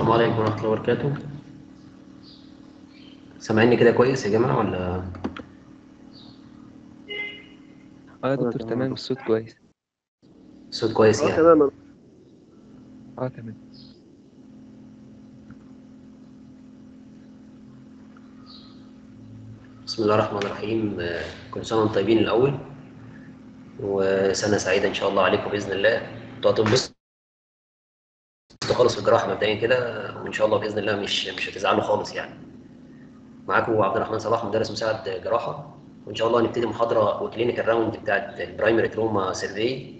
السلام عليكم ورحمة الله وبركاته سامعيني كده كويس يا جماعة ولا اه يا دكتور تمام الصوت كويس الصوت كويس اه يعني تمام اه تمام بسم الله الرحمن الرحيم آه، كل سنة وانتم طيبين الأول وسنة سعيدة إن شاء الله عليكم بإذن الله انتوا هتنبسطوا خالص في الجراحة مبدئيا كده وإن شاء الله بإذن الله مش مش هتزعلوا خالص يعني معاكم عبد الرحمن صلاح مدرس مساعد جراحة وإن شاء الله هنبتدي محاضرة وكلينيكال راوند بتاعت البرايمري تروما سيرفي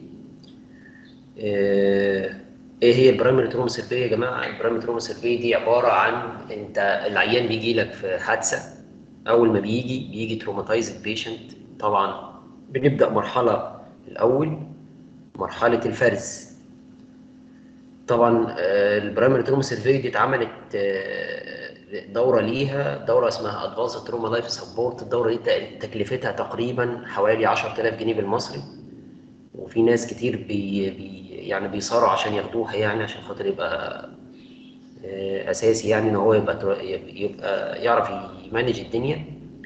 ايه هي البرايمري تروما سيرفي يا جماعه البرايمري تروما سيرفي دي عباره عن انت العيان بيجي لك في حادثه اول ما بيجي بيجي تروماتايزد بيشنت طبعا بنبدا مرحله الاول مرحله الفرز طبعا آه، البرايمري تروما سيرفي دي اتعملت آه، دوره ليها دوره اسمها ادفانس تروما لايف سبورت الدوره دي تق- تكلفتها تقريبا حوالي 10000 جنيه بالمصري وفي ناس كتير بي بي يعني بيصاروا عشان ياخدوها يعني عشان خاطر يبقى آه، اساسي يعني ان هو يبقى تر- يبقى يعرف يمانج الدنيا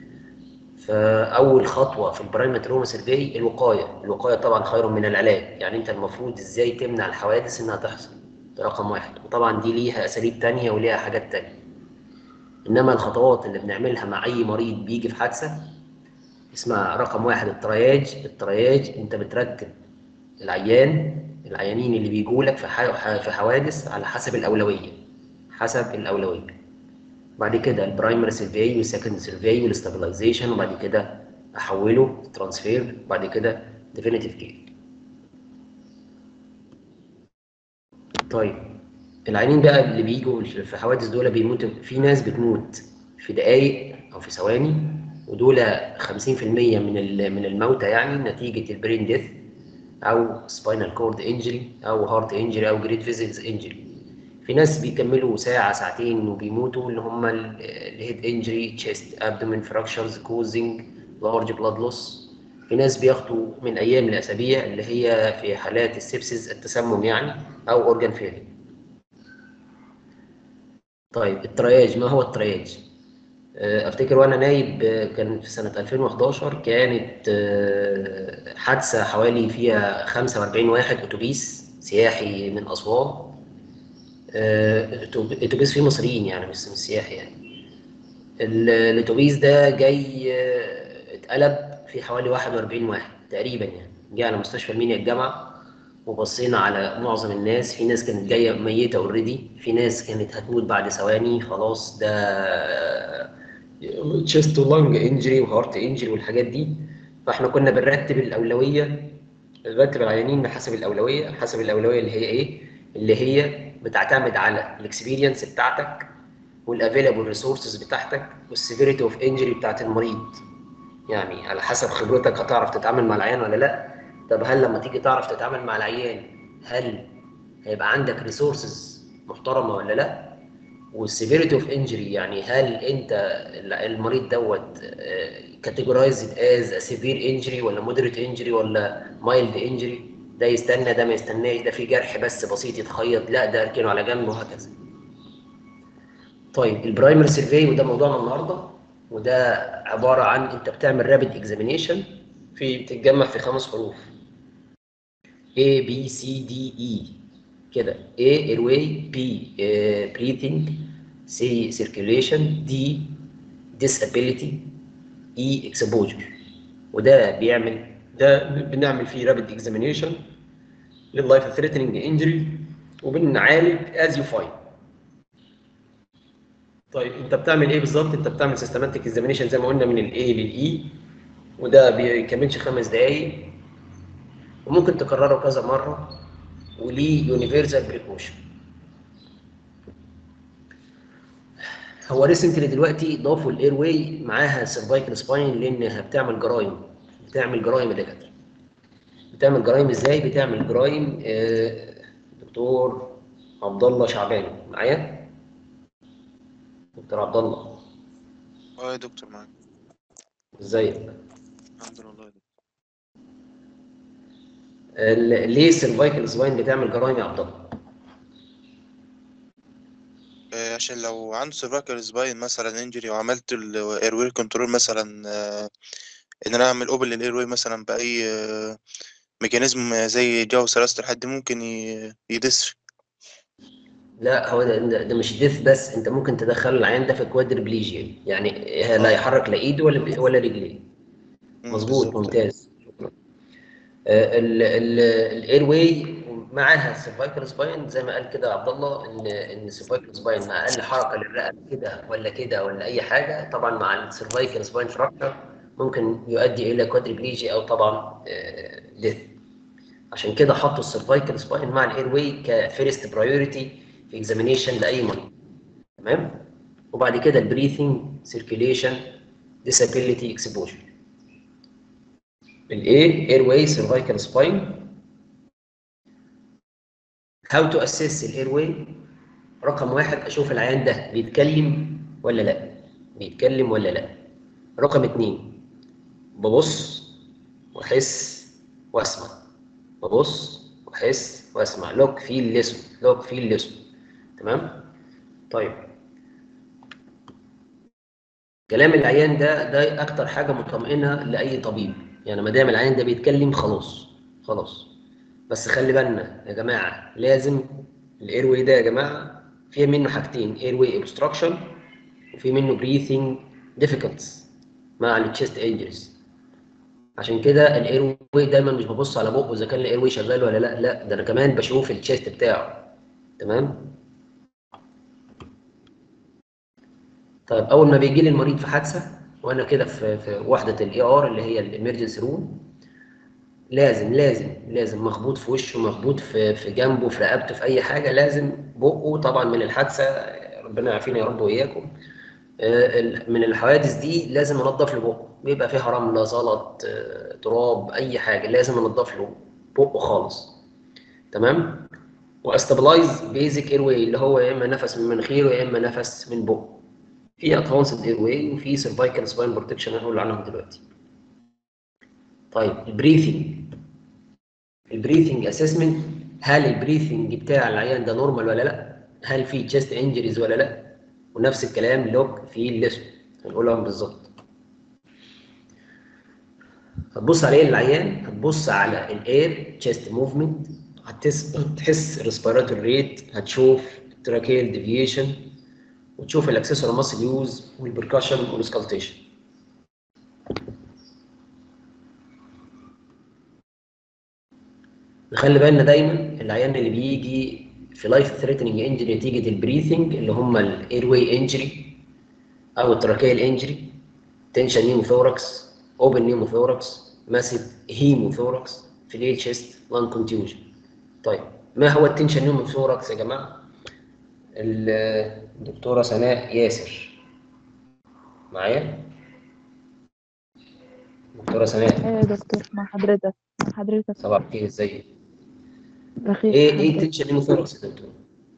فاول خطوه في البرايم تروما سيرفي الوقايه الوقايه طبعا خير من العلاج يعني انت المفروض ازاي تمنع الحوادث انها تحصل ده رقم واحد وطبعا دي ليها اساليب تانية وليها حاجات تانية انما الخطوات اللي بنعملها مع اي مريض بيجي في حادثه اسمها رقم واحد الترياج الترياج انت بترتب العيان العيانين اللي بيجوا لك في ح- في حوادث على حسب الاولويه حسب الاولويه بعد كده البرايمري سيرفي والسكند سيرفي والاستابلايزيشن وبعد كده احوله ترانسفير بعد كده ديفينيتيف كير طيب العيانين بقى اللي بيجوا في حوادث دول بيموتوا في ناس بتموت في دقايق او في ثواني ودول 50% من ال- من الموتى يعني نتيجه البرين ديث او سباينال كورد انجري او هارت انجري او جريد فيزلز انجري في ناس بيكملوا ساعة ساعتين وبيموتوا اللي هم الهيد انجري تشيست ابدومين فراكشرز كوزنج لارج بلاد لوس في ناس بياخدوا من ايام لاسابيع اللي هي في حالات السبسيس التسمم يعني او اورجان فيلير طيب الترياج ما هو الترياج آه، افتكر وانا نايب آه، كان في سنة 2011 كانت آه، حادثة حوالي فيها 45 واحد اتوبيس سياحي من اسوان آه، أتوب- اتوبيس فيه مصريين يعني مش مش سياحي يعني ال- الاتوبيس ده جاي آه، اتقلب في حوالي 41 واحد تقريبا يعني جه على مستشفى المنيا الجامعة وبصينا على معظم الناس في ناس كانت جاية ميتة اوريدي في ناس كانت هتموت بعد ثواني خلاص ده تشيست ولانج انجري وهارت انجري والحاجات دي فاحنا كنا بنرتب الأولوية بنرتب العيانين بحسب الأولوية حسب الأولوية اللي هي إيه؟ اللي هي بتعتمد على الاكسبيرينس بتاعتك والافيلابل ريسورسز بتاعتك والسيفيريتي اوف انجري بتاعت المريض يعني على حسب خبرتك هتعرف تتعامل مع العيان ولا لا طب هل لما تيجي تعرف تتعامل مع العيان هل هيبقى عندك ريسورسز محترمه ولا لا والسيفيريتي اوف انجري يعني هل انت المريض دوت كاتيجورايزد از سيفير انجري ولا مودريت انجري ولا مايلد انجري ده يستنى ده ما يستناش ده في جرح بس بسيط يتخيط لا ده اركنه على جنب وهكذا طيب البرايمري سيرفي وده موضوعنا النهارده وده عباره عن انت بتعمل رابid اكزامينيشن في بتتجمع في خمس حروف A B C D E كده A airway B uh, breathing C circulation D disability E exposure وده بيعمل ده بنعمل فيه رابid اكزامينيشن لللايف ثريتنينج انجري وبنعالج از يو فاين طيب انت بتعمل ايه بالظبط انت بتعمل سيستماتيك اكزامينيشن زي ما قلنا من الاي للاي وده بيكملش خمس دقايق وممكن تكرره كذا مره وليه يونيفرسال بريكوشن هو ريسنتلي دلوقتي ضافوا الاير واي معاها سيرفايكال سباين لانها بتعمل جرايم بتعمل جرايم يا دكاتره بتعمل جرايم ازاي بتعمل جرايم آه، دكتور عبد الله شعبان معايا دكتور عبد الله اه يا دكتور معاك ازيك الحمد لله يا دكتور ال- ليه السيرفايكال سباين بتعمل جرايم يا عبد الله آه، عشان لو عنده سيرفايكال سباين مثلا انجري وعملت الايروي كنترول مثلا آه، ان انا اعمل اوبن للايروي مثلا باي آه، ميكانيزم زي جو سلاسة الحد ممكن ي- يدس لا هو ده, ده, ده مش ديث بس انت ممكن تدخل العيان ده في كوادربليجيا يعني لا يحرك لا ايده ولا ولا رجليه مم، مظبوط بالظبط. ممتاز الاير واي معاها السيرفايكال سباين زي ما قال كده عبد الله ان ان السيرفايكال سباين مع اقل حركه للرقبه كده ولا كده ولا اي حاجه طبعا مع السيرفايكال سباين فراكشر ممكن يؤدي الى كوادربليجيا او طبعا ديث عشان كده حطوا السيرفايكال سباين مع الاير واي كفيرست برايورتي في اكزامينيشن لاي مريض تمام وبعد كده البريثنج سيركيليشن disability اكسبوجر الايه اير واي سيرفايكال سباين هاو تو اسيس الاير واي رقم واحد اشوف العيان ده بيتكلم ولا لا بيتكلم ولا لا رقم اتنين ببص واحس واسمع ببص واحس واسمع لوك فيل ليسون لوك فيل ليسون تمام طيب كلام العيان ده ده اكتر حاجه مطمئنه لاي طبيب يعني ما دام العيان ده بيتكلم خلاص خلاص بس خلي بالنا يا جماعه لازم الاير واي ده يا جماعه فيه منه حاجتين اير واي اوبستراكشن وفي منه بريثنج ديفيكولتس مع التشيست انجريز عشان كده الاير واي دايما مش ببص على بقه اذا كان الاير واي شغال ولا لا لا ده انا كمان بشوف التشيست بتاعه تمام طيب اول ما بيجي لي المريض في حادثه وانا كده في في وحده الاي ار اللي هي الامرجنسي روم لازم لازم لازم مخبوط في وشه مخبوط في في جنبه في رقبته في اي حاجه لازم بقه طبعا من الحادثه ربنا يعافينا يا رب واياكم آه، ال- من الحوادث دي لازم انضف له بقه بيبقى فيها رمله زلط آه، تراب اي حاجه لازم انضف له بقه خالص تمام واستابلايز بيزك اير واي اللي هو يا اما نفس من مناخيره يا اما نفس من بقه في ادفانسد اير واي وفي سيرفايكال سباين بروتكشن هنقول عنهم دلوقتي طيب البريثنج البريثنج اسسمنت هل البريثنج بتاع العيان ده نورمال ولا لا هل في تشيست انجريز ولا لا ونفس الكلام لوك في الليسون هنقولهم بالظبط هتبص على ايه العيان هتبص على الاير تشيست موفمنت هتحس ريسبيراتوري ريت هتشوف تراكيال ديفيشن وتشوف الاكسسوار ماسل يوز والبركشن والسكالتيشن نخلي بالنا دايما العيان اللي بيجي في لايف ثريتنينج انجري نتيجه البريثنج اللي هم الاير واي انجري او التراكيال انجري تنشن نيموثوركس اوبن نيموثوركس ماسيف هيموثوركس فيليل تشيست لان كونتيوجن طيب ما هو التنشن نيموثوركس يا جماعه الدكتوره سناء ياسر معايا دكتوره سناء ايه يا دكتور مع حضرتك مع حضرتك صباح الخير ازيك بخير ايه ايه حضرتك. تنشن نيموثوركس يا دكتور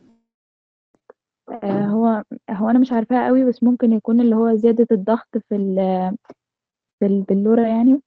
آه هو هو انا مش عارفاها قوي بس ممكن يكون اللي هو زيادة الضغط في ال في البلورة يعني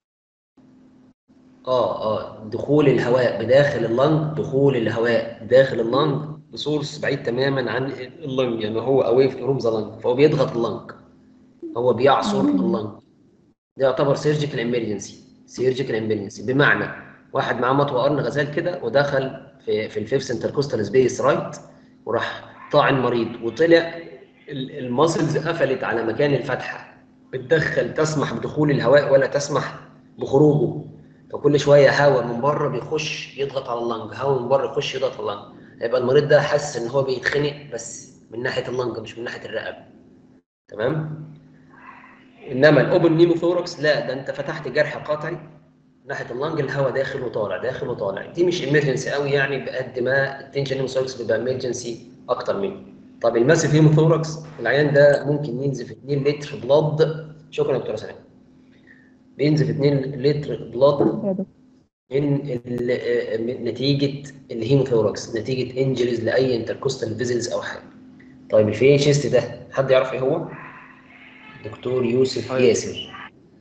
اه اه دخول الهواء بداخل اللنج دخول الهواء داخل اللنج بسورس بعيد تماما عن اللنج يعني هو اواي فروم ذا لنج فهو بيضغط اللنج هو بيعصر مم. اللنج ده يعتبر سيرجيكال امرجنسي سيرجيكال امرجنسي بمعنى واحد معاه مطوه قرن غزال كده ودخل في في الفيفث انتركوستال سبيس رايت وراح طاعن مريض وطلع ال- الماسلز قفلت على مكان الفتحه بتدخل تسمح بدخول الهواء ولا تسمح بخروجه فكل شويه هواء من بره بيخش يضغط على اللنج هواء من بره يخش يضغط على اللنج هيبقى المريض ده حاسس ان هو بيتخنق بس من ناحيه اللنج مش من ناحيه الرقبه تمام انما الاوبن نيموثوركس لا ده انت فتحت جرح قطعي ناحيه اللنج الهواء داخل وطالع داخل وطالع دي مش ايمرجنسي قوي يعني بقد ما التنشن نيموثوركس بيبقى ايمرجنسي اكتر منه طب الماسيف هيموثوركس العيان ده ممكن ينزف 2 لتر بلاد شكرا يا دكتوره سلام بينزف 2 لتر بلاد يا دكتور من ال- آه، من نتيجه الهيموثوركس نتيجه انجريز لاي انتركوستال فيزلز او حاجه طيب الفين شيست ده حد يعرف ايه هو؟ دكتور يوسف أيوة. ياسر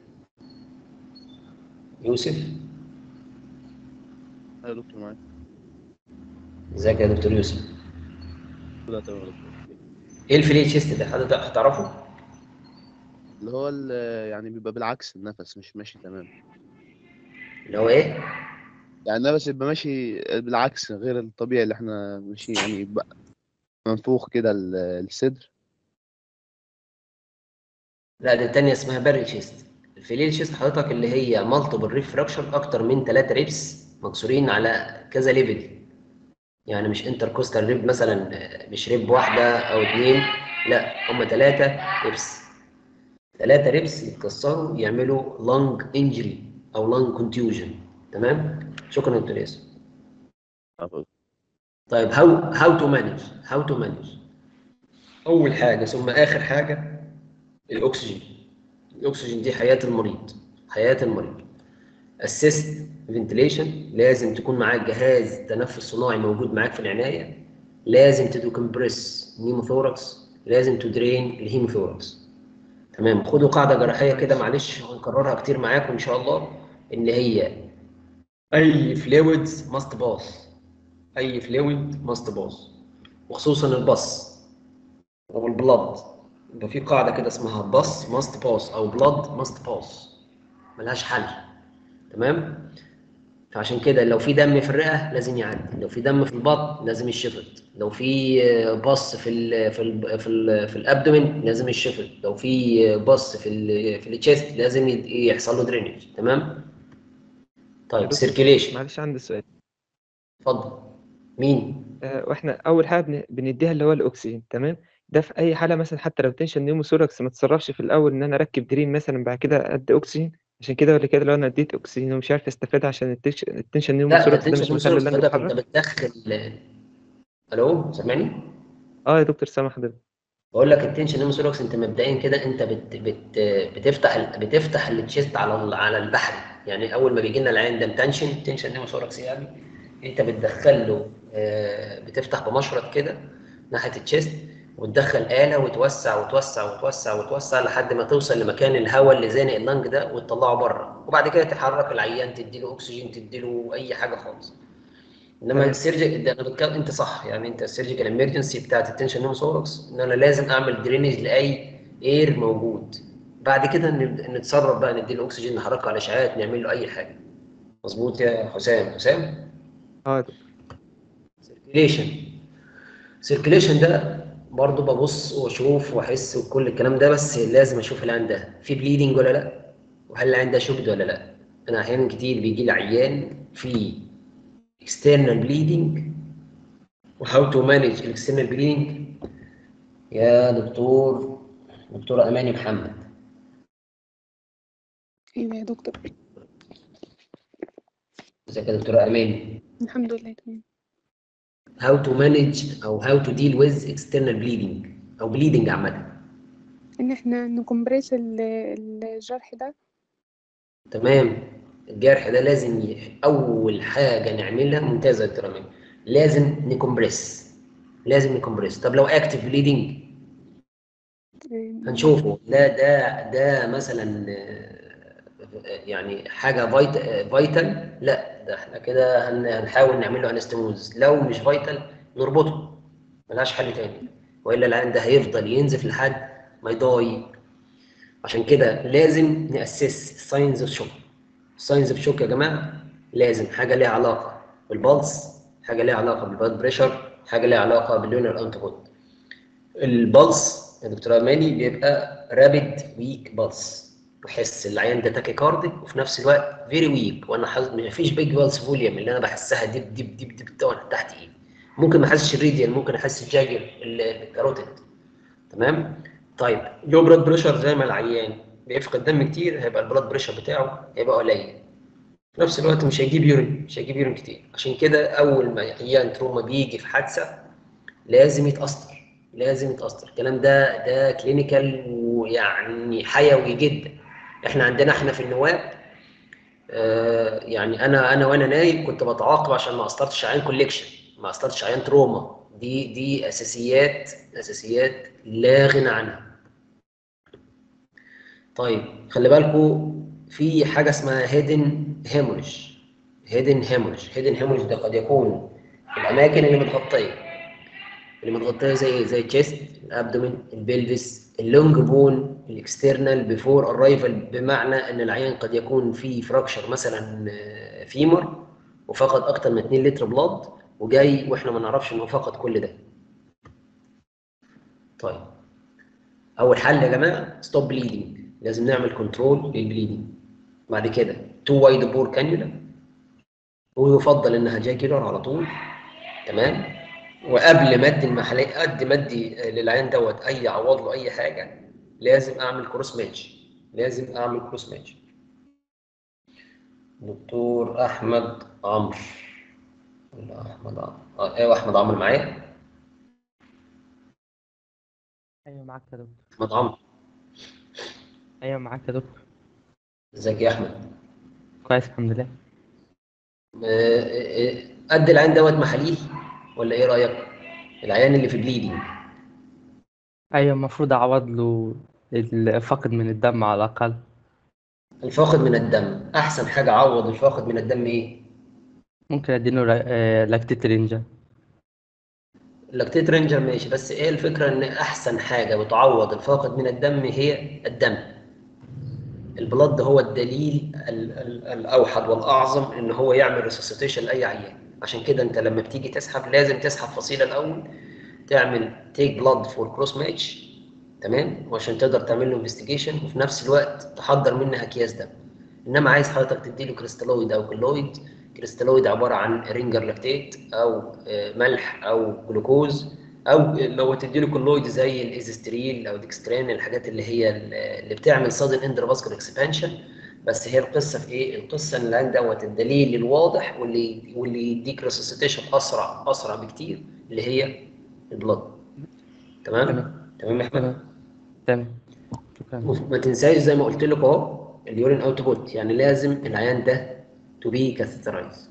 يوسف يا دكتور معاك ازيك يا دكتور يوسف لا تمام يا دكتور ايه الفلي تشيست ده حضرتك هتعرفه اللي هو ال- يعني بيبقى بالعكس النفس مش ماشي تمام اللي هو ايه يعني النفس يبقى ماشي بالعكس غير الطبيعي اللي احنا ماشي يعني يبقى منفوخ كده ال- الصدر لا ده التانية اسمها باري تشيست الفلي تشيست حضرتك اللي هي مالتيبل ريب فراكشر اكتر من 3 ريبس مكسورين على كذا ليفل يعني مش انتركوستال ريب مثلا آه، مش ريب واحده او اتنين لا هم ثلاثه ريبس ثلاثه ريبس يتكسروا يعملوا لانج انجري او لانج كونتيوجن تمام شكرا يا دكتور ياسر طيب هاو هاو تو مانج هاو تو مانج اول حاجه ثم اخر حاجه الاكسجين الاكسجين دي حياه المريض حياه المريض اسيست فنتليشن لازم تكون معاك جهاز تنفس صناعي موجود معاك في العنايه لازم تدوكمبريس نيموثوركس لازم تدرين الهيموثوركس تمام خدوا قاعده جراحيه كده معلش هنكررها كتير معاكم ان شاء الله ان هي اي فلويدز ماست باس اي فلويد ماست باس وخصوصا البص او البلد يبقى في قاعده كده اسمها بص ماست باس او بلد ماست باس ملهاش حل تمام فعشان كده لو في دم في الرئه لازم يعدي لو في دم في البطن لازم يشفط لو في آه، بص في ال في ال في ال في الابدومين لازم يشفط لو في آه، بص في ال في التشيست لازم يد- يحصل له درينج تمام طيب دكتور، سيركيليشن معلش عندي سؤال اتفضل مين آه، واحنا اول حاجه بن- بنديها اللي هو الاكسجين تمام ده في اي حاله مثلا حتى لو تنشن نيوموثوركس ما تصرفش في الاول ان انا اركب درين مثلا بعد كده ادي اكسجين عشان كده ولا كده لو انا اديت اكسجين ومش عارف استفاد عشان التنش- التنشن لا نيوموثوركس ده تنسى مش مخلي اللي انا حضرتك انت اتحرك بتدخل الو سامعني اه يا دكتور سامح حضرتك بقول لك التنشن نيموثوركس انت مبدئيا كده انت بت بت بتفتح ال- بتفتح التشيست على ال- على البحري يعني اول ما بيجي لنا العين ده تنشن تنشن نيموثوركس يعني انت بتدخل له آه، بتفتح بمشرط كده ناحيه التشيست وتدخل آلة وتوسع وتوسع وتوسع وتوسع لحد ما توصل لمكان الهواء اللي زانق اللنج ده وتطلعه بره وبعد كده تحرك العيان تديله اكسجين تديله اي حاجه خالص انما تمام. السيرجيكال ده انا بتكلم انت صح يعني انت السيرجيكال امرجنسي بتاعت التنشن نيموثوركس ان انا لازم اعمل درينج لاي اير موجود بعد كده نب- نتصرف بقى نديله اكسجين نحركه على اشعاعات نعمل له اي حاجه مظبوط يا حسام حسام اه يا دكتور. سيركيليشن سيركيليشن ده برضه ببص واشوف واحس وكل الكلام ده بس لازم اشوف العين ده في بليدنج ولا لا وهل العين ده شوكد ولا لا انا احيانا كتير بيجي لي عيان في external bleeding وهاو تو مانج الاكسترنال بليدنج يا دكتور دكتورة أماني محمد ايوه يا دكتور ازيك يا دكتورة أماني الحمد لله تمام how to manage أو how to deal with external bleeding أو bleeding عامة ان احنا نكمبريس ال- الجرح ده تمام الجرح ده لازم ي... أول حاجة نعملها ممتازة يا دكتورة أماني لازم نكمبريس لازم نكمبريس طب لو اكتف بليدنج هنشوفه ده ده ده مثلا آه، يعني حاجه فايت فايتال لا ده احنا كده هن- هنحاول نعمل له انستموز لو مش فايتال نربطه ملهاش حل تاني والا العين ده هيفضل ينزف لحد ما يضاي عشان كده لازم ناسس الساينز اوف شوك الساينز اوف شوك يا جماعه لازم حاجه ليها علاقه بالبلس حاجه ليها علاقه بالبلاد بريشر حاجه ليها علاقه باللونر انتيبود البلس يا دكتور اماني بيبقى رابيد ويك بلس بحس العيان ده تاكيكارديك وفي نفس الوقت فيري ويك وانا حاسس ما فيش بيج بلس فوليوم اللي انا بحسها دب دب دب دب ده وانا تحت ايدي ممكن ما احسش الريديال ممكن احس الجاجر ال- الكاروتيد تمام طيب لو بلاد بريشر زي ما العيان بيفقد دم كتير هيبقى البلاد بريشر بتاعه هيبقى قليل في نفس الوقت مش هيجيب يورين مش هيجيب يورين كتير عشان كده اول ما عيان تروما بيجي في حادثه لازم يتأثر لازم يتأثر الكلام ده ده كلينيكال ويعني حيوي جدا احنا عندنا احنا في النواب آه يعني انا انا وانا نايم كنت بتعاقب عشان ما قصرتش عيان كوليكشن ما قصرتش عيان تروما دي دي اساسيات اساسيات لا غنى عنها طيب خلي بالكم في حاجه اسمها هيدن هيموريج هيدن هيموريج هيدن هيموريج ده قد يكون في الاماكن اللي متغطيه اللي متغطيه زي زي الشيست الابدومين البلفس اللونج بون الاكسترنال بيفور ارايفل بمعنى ان العيان قد يكون في فراكشر مثلا آه، فيمر وفقد اكتر من 2 لتر بلاد وجاي واحنا ما نعرفش انه فقد كل ده طيب اول حل يا جماعه ستوب بليدنج لازم نعمل كنترول للبليدنج بعد كده تو وايد بور كانيولا ويفضل انها جاكيولار على طول تمام وقبل ما ادي المحلي قد ما ادي للعيان دوت اي عوض له اي حاجه لازم اعمل كروس ماتش لازم اعمل كروس ماتش دكتور احمد عمرو ولا احمد عمرو اه ايوه احمد عمرو معايا ايوه معاك يا دكتور احمد عمرو ايوه معاك يا دكتور ازيك يا احمد كويس الحمد لله آه، آه، قد العيان دوت محاليل ولا ايه رايك العيان اللي في بليدنج ايوه المفروض اعوض له الفقد من الدم على الاقل الفاقد من الدم احسن حاجه عوض الفاقد من الدم ايه ممكن اديله را- آه، لاكتيت رينجا اللاكتيت رينجر ماشي بس ايه الفكره ان احسن حاجه بتعوض الفاقد من الدم هي الدم البلد هو الدليل ال- ال- الاوحد والاعظم ان هو يعمل ريسوسيتيشن لاي عيان عشان كده انت لما بتيجي تسحب لازم تسحب فصيله الاول تعمل تيك بلاد فور كروس ماتش تمام وعشان تقدر تعمل له انفستيجيشن وفي نفس الوقت تحضر منها اكياس دم انما عايز حضرتك تديله كريستالويد او كلويد كريستالويد عباره عن رينجر لاكتيت او آه، ملح او جلوكوز او لو تديله كلويد زي الايزستريل او ديكسترين الحاجات اللي هي اللي بتعمل صادن اندرفاسكولار اكسبانشن بس هي القصه في ايه؟ القصه ان العين دوت الدليل الواضح واللي واللي يديك ريسوسيتيشن اسرع اسرع بكتير اللي هي البلد تمام؟ تمام. تمام يا احمد؟ تمام تمام شكرا ما تنساش زي ما قلت لك اهو اليورين اوتبوت يعني لازم العيان ده تو بي كاثيترايز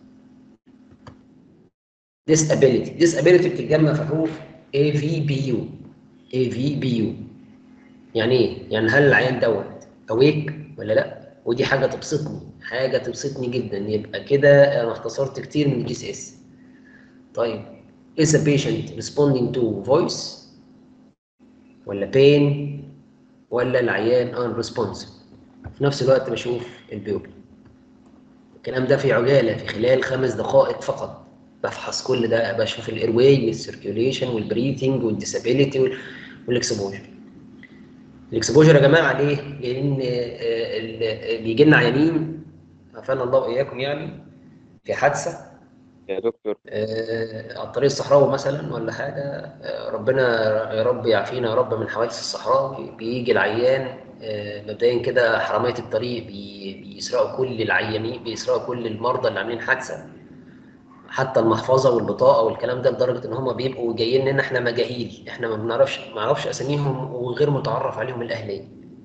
disability disability بتتجمع في حروف A V B U A V B U يعني ايه؟ يعني هل العيان دوت awake ولا لا؟ ودي حاجة تبسطني حاجة تبسطني جدا يبقى كده انا اختصرت كتير من الجي سي اس طيب is a patient responding to voice ولا pain ولا العيان unresponsive في نفس الوقت بشوف البيوبل الكلام ده في عجالة في خلال خمس دقائق فقط بفحص كل ده بشوف الايرواي والسيركيوليشن والبريثنج والديسابيليتي والاكسبوجر الاكسبوجر يا جماعه ليه؟ لان آه، ال- بيجي لنا عيانين عافانا الله واياكم يعني في حادثه يا دكتور آه، على الطريق الصحراوي مثلا ولا حاجه آه، ربنا يا رب يعافينا يا رب من حوادث الصحراء بيجي العيان آه، مبدئيا كده حرامية الطريق بي- بيسرقوا كل العيانين بيسرقوا كل المرضى اللي عاملين حادثه حتى المحفظه والبطاقه والكلام ده لدرجه ان هم بيبقوا جايين لنا احنا مجاهيل احنا ما بنعرفش ما نعرفش اساميهم وغير متعرف عليهم الاهليه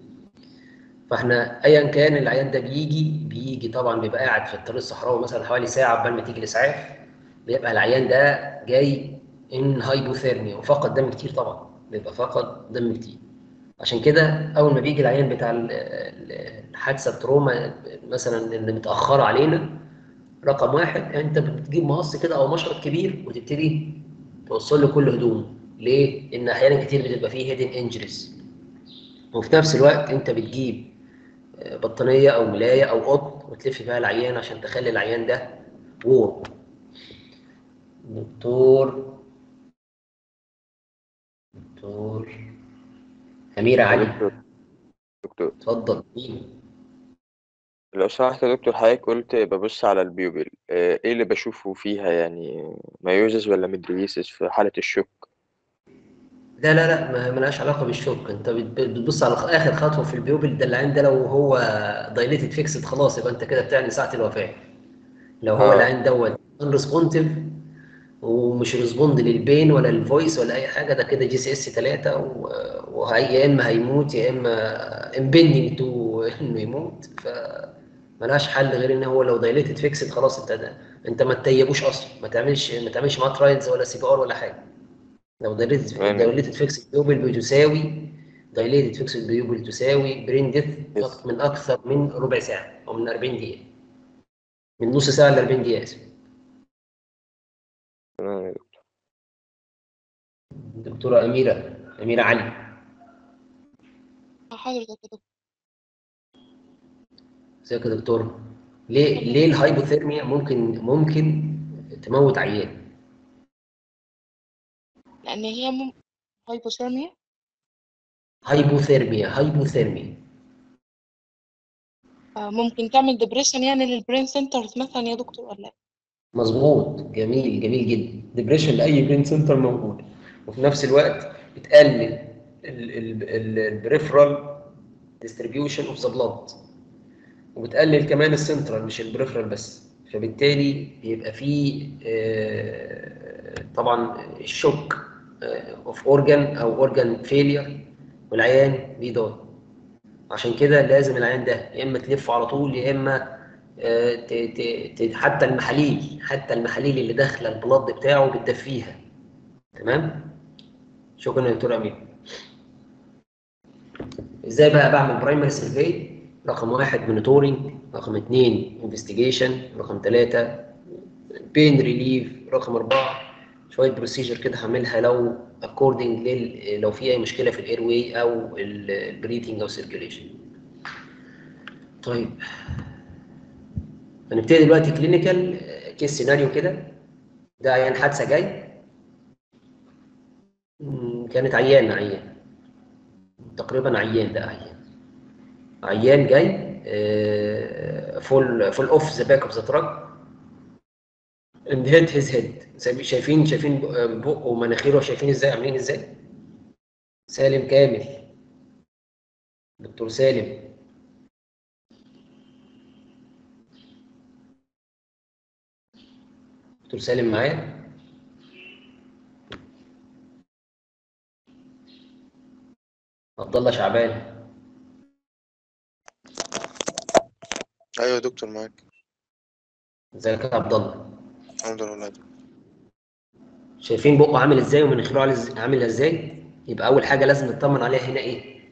فاحنا ايا كان العيان ده بيجي بيجي طبعا بيبقى قاعد في الطريق الصحراوي مثلا حوالي ساعه قبل ما تيجي الاسعاف بيبقى العيان ده جاي ان هايبوثيرميا وفقد دم كتير طبعا بيبقى فقد دم كتير عشان كده اول ما بيجي العيان بتاع ال- ال- الحادثه التروما مثلا اللي متاخره علينا رقم واحد انت بتجيب مقص كده او مشرط كبير وتبتدي توصل له كل هدومه ليه؟ لان احيانا كتير بتبقى فيه هيدن انجريز وفي نفس الوقت انت بتجيب آه، بطانيه او ملايه او قطن وتلف فيها العيان عشان تخلي العيان ده وور دكتور دكتور أميرة علي دكتور دكتور اتفضل مين؟ لو سمحت يا دكتور حضرتك قلت ببص على البيوبل آه، ايه اللي بشوفه فيها يعني مايوزس ولا ميدريسس في حالة الشك لا لا لا ما ملهاش علاقة بالشوك انت بت- بتبص على اخر خطوة في البيوبل ده العين ده لو هو دايليتد فيكسد خلاص يبقى انت كده بتعني ساعة الوفاة لو هو آه. العين دوت unresponsive ومش ريسبوند للبين ولا الفويس ولا اي حاجه ده كده جي سي اس 3 وهي يا اما هيموت يا اما امبندنج تو انه يموت فملهاش حل غير ان هو لو دايليتد فيكسد خلاص انت ده انت ما تتيبوش اصلا ما تعملش ما تعملش معاه ترايلز ولا سي بي ار ولا حاجه لو دايليتد تمام. دايليتد فيكسد بيوبل بتساوي دايليتد فيكسد بيوبل تساوي برين ديث Yes. من اكثر من ربع ساعه او من 40 دقيقه من نص ساعه ل 40 دقيقه اسف تمام يا دكتور دكتورة أميرة أميرة علي حضرتك يا دكتور ازيك يا دكتور ليه ليه الهايبوثيرميا ممكن ممكن تموت عيان لأن هي مم... هايبوثيرميا هايبوثيرميا هايبوثيرميا آه، ممكن تعمل ديبريشن يعني للبرين سنترز مثلا يا دكتور ولا إيه؟ مظبوط جميل جميل جدا ديبريشن لاي برين سنتر موجود وفي نفس الوقت بتقلل البريفرال ديستريبيوشن اوف ذا بلاد وبتقلل كمان السنترال مش البريفرال بس فبالتالي بيبقى فيه آه، طبعا الشوك اوف اورجان او اورجان فيلير والعيان بيضاي عشان كده لازم العيان ده يا اما تلفه على طول يا اما آه، ت- ت- ت- حتى المحاليل حتى المحاليل اللي داخله البلاد بتاعه بتدفيها تمام شكرا يا دكتور امين ازاي بقى بعمل برايمري سيرفي رقم واحد مونيتورنج رقم اثنين انفستيجيشن رقم ثلاثة بين ريليف رقم أربعة شوية بروسيجر كده هعملها لو اكوردنج لل لو في أي مشكلة في الاير واي أو البريثنج أو سيركيوليشن طيب هنبتدي دلوقتي كلينيكال كيس سيناريو كده ده عيان حادثة جاي مم، كانت عيان عيان تقريبا عيان ده عيان عيان جاي فول فول اوف ذا باك اوف ذا تراك اند هيد هيز هيد شايفين شايفين بقه ومناخيره شايفين ازاي عاملين ازاي سالم كامل دكتور سالم دكتور سالم معايا عبد الله شعبان ايوه يا دكتور معاك ازيك يا عبد الله الحمد لله يا دكتور. شايفين بقه عامل ازاي ومناخيره عامل إز- عامل ازاي يبقى اول حاجه لازم نطمن عليها هنا ايه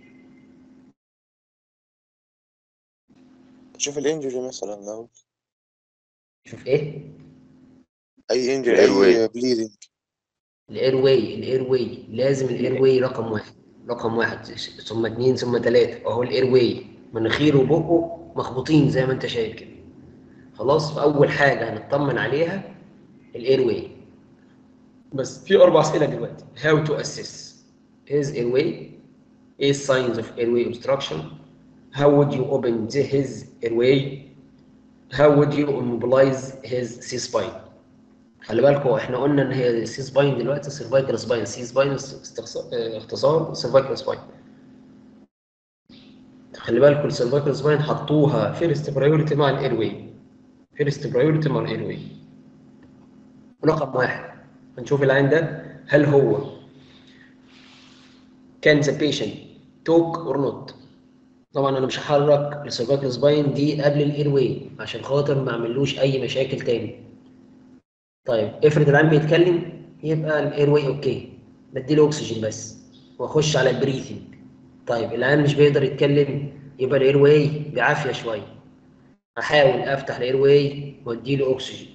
شوف الانجري مثلا لو شوف ايه اي انجري الأير اي واي. بليدنج الاير واي الاير واي لازم الاير واي رقم واحد رقم واحد ثم اتنين ثم تلاته اهو الاير واي مناخيره وبقه مخبوطين زي ما انت شايف كده خلاص فاول حاجه هنطمن عليها الاير واي بس في اربع اسئله دلوقتي how to assess his airway ايه signs of airway obstruction how would you open the, his airway how would you immobilize his C spine خلي بالكم احنا قلنا ان هي سي سباين دلوقتي سيرفايكال سباين سي سباين اختصار سيرفايكال سباين خلي بالكم السيرفايكال سباين حطوها فيرست برايورتي مع الاير واي فيرست برايورتي مع الاير واي رقم واحد هنشوف العين ده هل هو كان ذا بيشنت توك اور نوت طبعا انا مش هحرك السيرفايكال سباين دي قبل الاير واي عشان خاطر ما اعملوش اي مشاكل تاني طيب افرض العيان بيتكلم يبقى الاير واي اوكي بديله اكسجين بس واخش على البريثنج طيب العيان مش بيقدر يتكلم يبقى الاير واي بعافيه شويه احاول افتح الاير واي واديله اكسجين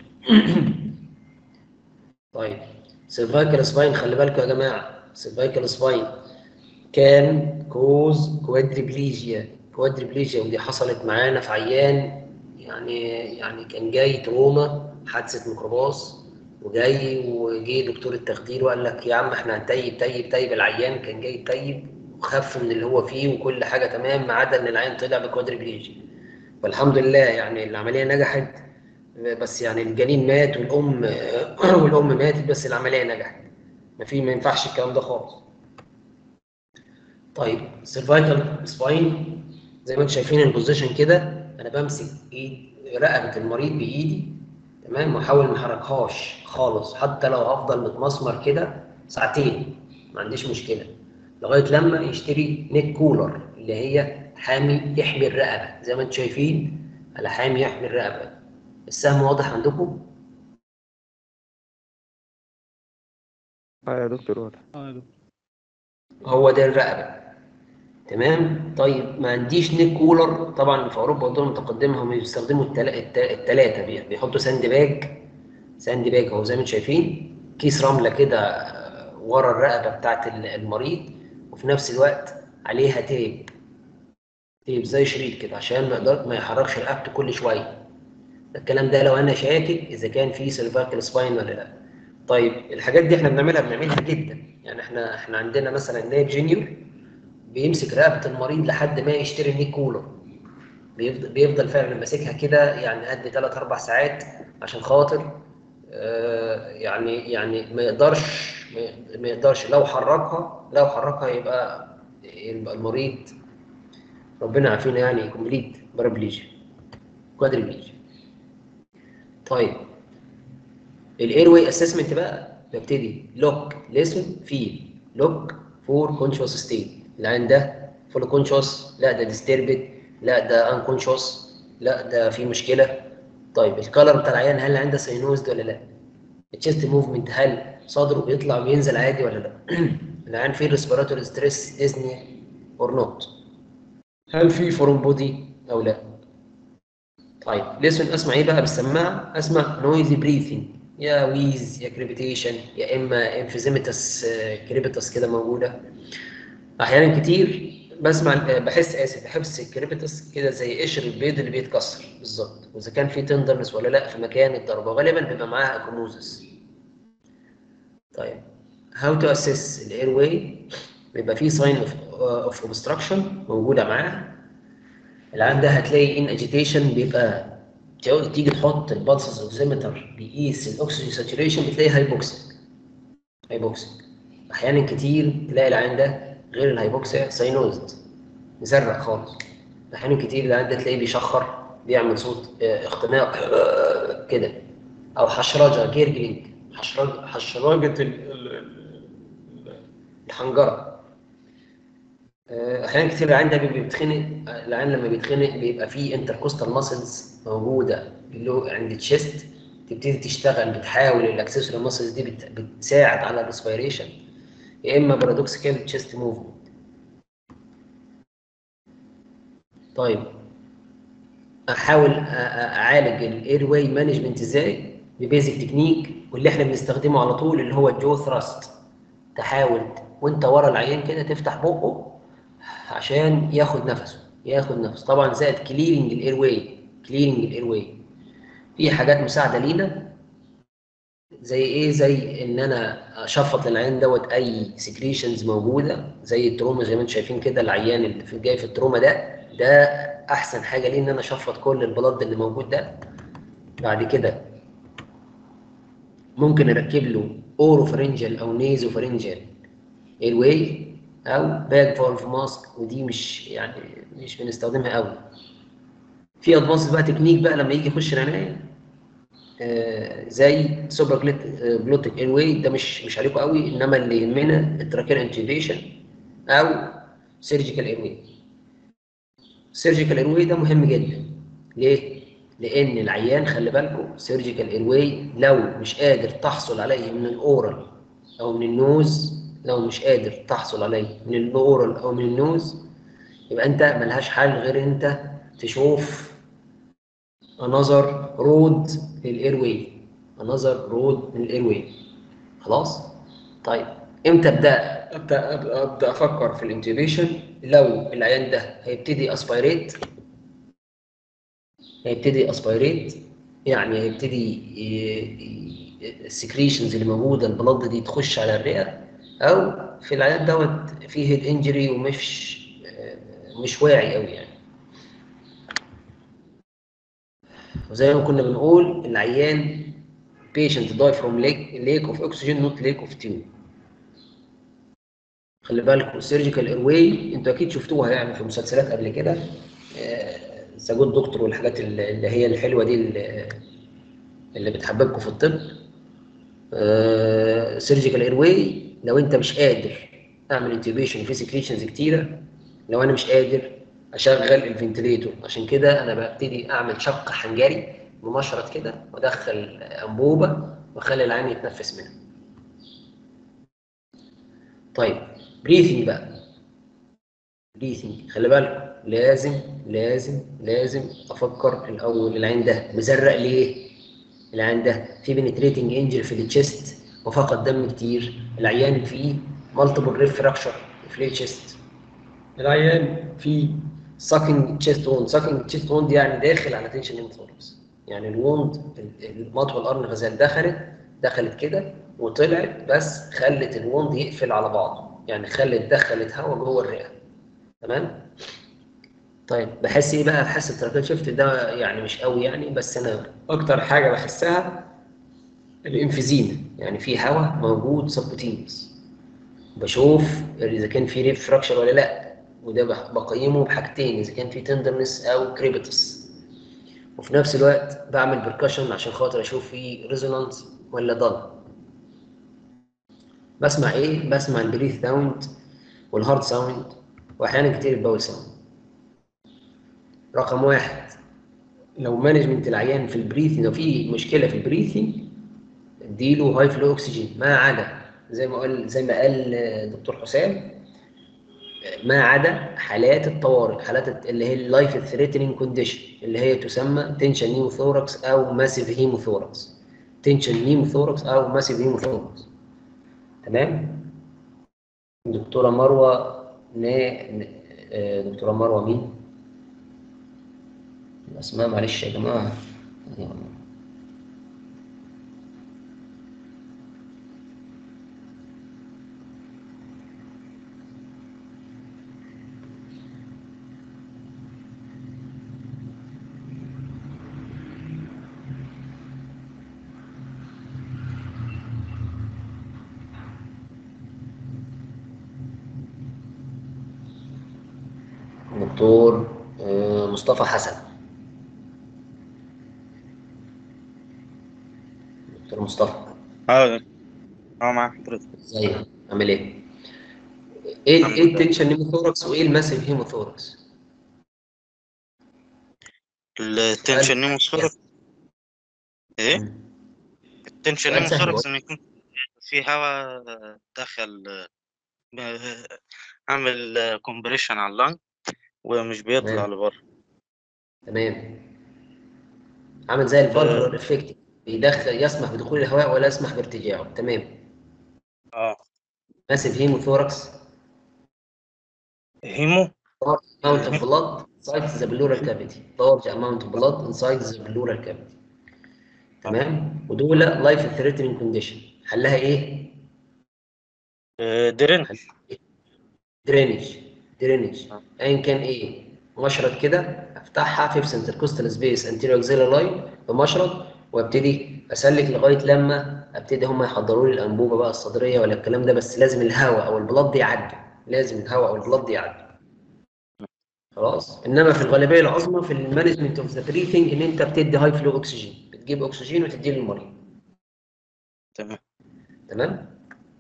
طيب سيرفايكال سباين خلي بالكم يا جماعه سيرفايكال سباين كان كوز كوادريبليجيا كوادريبليجيا ودي حصلت معانا في عيان يعني يعني كان جاي تروما حادثه ميكروباص وجاي وجي دكتور التخدير وقال لك يا عم احنا هنتيب تيب تيب العيان كان جاي يتيب وخف من اللي هو فيه وكل حاجه تمام ما عدا ان العيان طلع بكوادريبليجيا والحمد لله يعني العمليه نجحت بس يعني الجنين مات والام والام ماتت بس العمليه نجحت ما في ما ينفعش الكلام ده خالص طيب سيرفايكال سباين زي ما انتم شايفين البوزيشن كده انا بمسك ايد رقبه المريض بايدي تمام واحاول ما احركهاش خالص حتى لو هفضل متمسمر كده ساعتين ما عنديش مشكله لغايه لما يشتري نيك كولر اللي هي حامي يحمي الرقبه زي ما انتم شايفين على حامي يحمي الرقبه السهم واضح عندكم اه يا دكتور واضح اه يا دكتور هو ده الرقبه تمام طيب ما عنديش نيك كولر طبعا في اوروبا والدول المتقدمه هم بيستخدموا الثلاثه بيحطوا ساند باج ساند باج اهو زي ما انتم شايفين كيس رمله كده ورا الرقبه بتاعت المريض وفي نفس الوقت عليها تيب تيب زي شريط كده عشان ما يقدر ما يحركش رقبته كل شويه الكلام ده لو انا شاكك اذا كان في سيرفايكال سباين ولا لا طيب الحاجات دي احنا بنعملها بنعملها جدا يعني احنا احنا عندنا مثلا نائب جونيور بيمسك رقبه المريض لحد ما يشتري النيك كولر بيفضل بيفضل فعلا ماسكها كده يعني قد 3 4 ساعات عشان خاطر آه، يعني يعني ما يقدرش ما- ما يقدرش لو حركها لو حركها يبقى يبقى المريض ربنا عافينا يعني كومبليت بارابليجيا كوادريبليجيا طيب الاير واي اسسمنت بقى ببتدي لوك ليسن فيل لوك فور كونشوس ستيت العين ده فول كونشوس لا ده ديستربد لا ده انكونشوس لا ده في مشكله طيب الكالر بتاع العيان هل عنده ساينوزد ولا لا التشست موفمنت هل صدره بيطلع وينزل عادي ولا لا العيان فيه ريسبيراتوري ستريس ديزني اور نوت هل في فورم بودي او لا طيب ليسن اسمع ايه بقى بالسماعه اسمع نويزي بريثنج يا ويز يا كريبيتيشن يا اما انفيزيمتس كريبيتس كده موجوده احيانا كتير بسمع بحس اسف بحس الكريبيتس كده زي قشر البيض اللي بيتكسر بالظبط واذا كان في تندرنس ولا لا في مكان الضربه غالبا بيبقى معاها اكروموزس طيب هاو تو اسيس الاير واي بيبقى فيه ساين اوف اوف اوبستراكشن موجوده معاها العام ده هتلاقي ان اجيتيشن بيبقى تيجي تيجي تحط البلسز اوكسيمتر بيقيس الاكسجين ساتوريشن بتلاقي هايبوكسيك هايبوكسيك احيانا كتير تلاقي العين ده غير الهايبوكسيا ساينوزد مزرق خالص احيانا كتير العين ده تلاقيه بيشخر بيعمل صوت آه، اختناق آه، كده او حشرجه جيرجلينج حشرجه حشرجه ال- ال- ال- الحنجره آه، احيانا كتير العين ده بيبقى بيتخنق العين لما بيتخنق بيبقى فيه انتركوستال ماسلز موجوده اللي هو عند الشيست تبتدي تشتغل بتحاول الاكسسوري ماسلز دي بت- بتساعد على الريسبيريشن يا اما بارادوكسيكال تشيست موفمنت طيب احاول أ- أ- اعالج الاير واي مانجمنت ازاي ببيزك تكنيك واللي احنا بنستخدمه على طول اللي هو الجو ثراست تحاول وانت ورا العيان كده تفتح بقه عشان ياخد نفسه ياخد نفس طبعا زائد كليرنج الاير واي كليرنج الاير واي في حاجات مساعده لينا زي ايه زي ان انا اشفط للعيان دوت اي سكريشنز موجوده زي التروما زي ما انتم شايفين كده العيان اللي في جاي في التروما ده ده احسن حاجه ليه ان انا اشفط كل البلد اللي موجود ده بعد كده ممكن اركب له اورو فرنجل او نيزو فرنجل اير واي او باك فالف ماسك ودي مش يعني مش بنستخدمها قوي في ادفانس بقى تكنيك بقى لما يجي يخش العنايه آه، زي سوبر جلوتيك اير واي ده مش مش عليكم قوي انما اللي يهمنا التراكير انتيبيشن او سيرجيكال اير واي سيرجيكال اير واي ده مهم جدا ليه؟ لان العيان خلي بالكم سيرجيكال اير واي لو مش قادر تحصل عليه من الاورال او من النوز لو مش قادر تحصل عليه من الاورال او من النوز يبقى انت ملهاش حل غير انت تشوف انذر رود للاير واي انذر رود للاير واي خلاص طيب امتى ابدا ابدا ابدا, أبدأ افكر في الانتيبيشن لو العيان ده هيبتدي اسبيريت هيبتدي اسبيريت يعني هيبتدي السكريشنز اللي موجوده البلد دي تخش على الرئه او في العيان دوت فيه هيد انجري ومش مش واعي قوي يعني وزي ما كنا بنقول العيان patient die from lack, lack of oxygen not lack of tube خلي بالكم السيرجيكال اير واي انتوا اكيد شفتوها يعني في مسلسلات قبل كده ذا جود دكتور والحاجات اللي اللي هي الحلوه دي اللي, اللي بتحببكم في الطب سيرجيكال اير واي لو انت مش قادر اعمل انتيبيشن وفي سكريشنز كتيره لو انا مش قادر اشغل الفنتليتور عشان كده انا ببتدي اعمل شق حنجري بمشرط كده وادخل انبوبه واخلي العين يتنفس منها طيب بريثنج بقى بريثنج خلي بالكم لازم لازم لازم افكر الاول العين ده مزرق ليه العين ده في بنتريتنج انجري في التشيست وفقد دم كتير العيان فيه مالتيبل ريف فراكشر فليل تشيست العيان في ساكنج تشيست ووند ساكنج تشيست ووند يعني داخل على تنشن نيموثوركس يعني الوند المطوى القرن غزال دخلت دخلت كده وطلعت بس خلت الوند يقفل على بعضه يعني خلت دخلت هواء جوه الرئه تمام طيب بحس ايه بقى بحس التراكيل شيفت ده يعني مش قوي يعني بس انا اكتر حاجه بحسها الانفيزيما يعني في هواء موجود سبوتينس بشوف اذا كان في ريب فراكشر ولا لا وده بح- بقيمه بحاجتين اذا كان في تندرنس او كريبتس وفي نفس الوقت بعمل بركشن عشان خاطر اشوف في ريزونانس ولا ضل بسمع ايه بسمع البريث ساوند والهارد ساوند واحيانا كتير الباول ساوند رقم واحد لو مانجمنت العيان في البريثنج لو في مشكله في البريثنج اديله هاي فلو اكسجين ما عدا زي ما قال زي ما قال دكتور حسام ما عدا حالات الطوارئ حالات الت- اللي هي اللايف ثريتنينج كونديشن اللي هي تسمى تنشن نيموثوركس او ماسيف هيموثوركس تنشن نيموثوركس او ماسيف هيموثوركس تمام دكتوره مروه نا... ن- آه، دكتوره مروه مين الاسماء معلش يا جماعه دكتور آه، مصطفى حسن دكتور مصطفى اه اه مع حضرتك ازيك عامل ايه؟ ايه الحمد ايه لله. التنشن نيموثوركس وايه الماسيف هيموثوركس؟ التنشن نيموثوركس ايه مم. التنشن سؤال سهل نيموثوركس ان يكون في هواء دخل آه، عامل كومبريشن على اللنج ومش بيطلع تمام. لبره تمام عامل زي الفالفولار افكت بيدخل يسمح بدخول الهواء ولا يسمح بارتجاعه تمام اه ماسيف هيموثوركس هيمو amount of blood inside the pleural cavity large amount of blood inside the pleural cavity تمام ودول life threatening condition حلها ايه آه، درين درينج درينج ايا كان ايه مشرط كده افتحها في سنتركوستال سبيس انتيريور اكزيلر لاين بمشرط وابتدي اسلك لغايه لما ابتدي هم يحضروا لي الانبوبه بقى الصدريه ولا الكلام ده بس لازم الهواء او البلد يعدي لازم الهواء او البلد يعدي خلاص انما في الغالبيه العظمى في المانجمنت اوف ذا بريثنج ان انت بتدي هاي فلو اكسجين بتجيب اكسجين وتديه للمريض تمام تمام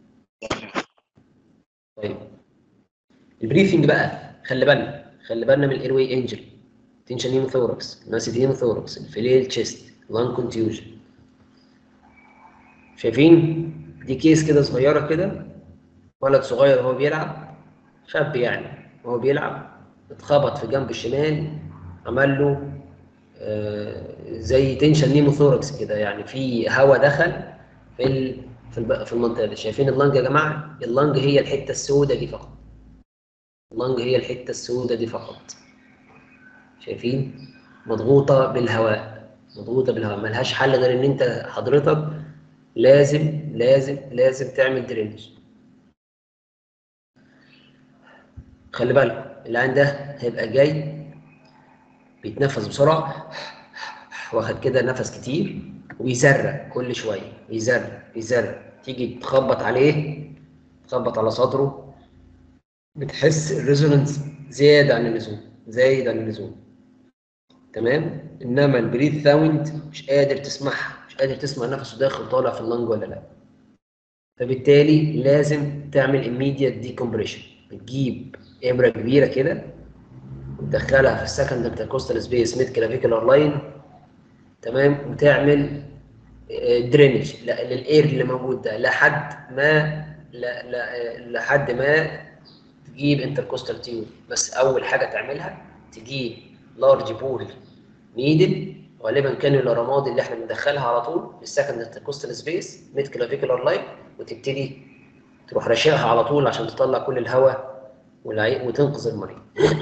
طيب البريثنج بقى خلي بالنا خلي بالنا من الايرواي انجري تنشن هيموثوركس ماسيف هيموثوركس الفيليل تشيست لان كونتيوجن شايفين دي كيس كده صغيره كده ولد صغير وهو بيلعب شاب يعني وهو بيلعب اتخبط في جنب الشمال عمل له آه، زي تنشن نيموثوركس كده يعني في هواء دخل في ال... في الب... في المنطقه دي شايفين اللنج يا جماعه اللنج هي الحته السوداء دي فقط اللنج هي الحته السوداء دي فقط شايفين مضغوطه بالهواء مضغوطه بالهواء ملهاش حل غير ان انت حضرتك لازم لازم لازم تعمل درينج خلي بالكم العين ده هيبقى جاي بيتنفس بسرعه واخد كده نفس كتير ويزرق كل شويه يزرق يزرق تيجي تخبط عليه تخبط على صدره بتحس الريزونانس زياده عن اللزوم زايد عن اللزوم تمام انما البريث ساوند مش قادر تسمعها مش قادر تسمع نفسه داخل طالع في اللنج ولا لا فبالتالي لازم تعمل immediate decompression بتجيب ابره كبيره كده وتدخلها في السكند انتركوستال سبيس ميد كلافيكولار لاين تمام وتعمل درينج للاير اللي موجود ده لحد ما لا لا لحد ما تجيب انتركوستال تيوب بس اول حاجه تعملها تجيب لارج بول نيدل غالبا كان الرماد اللي احنا بندخلها على طول في السكند انتركوستال سبيس ميد كلافيكولار لاين وتبتدي تروح راشقها على طول عشان تطلع كل الهواء والعي... وتنقذ المريض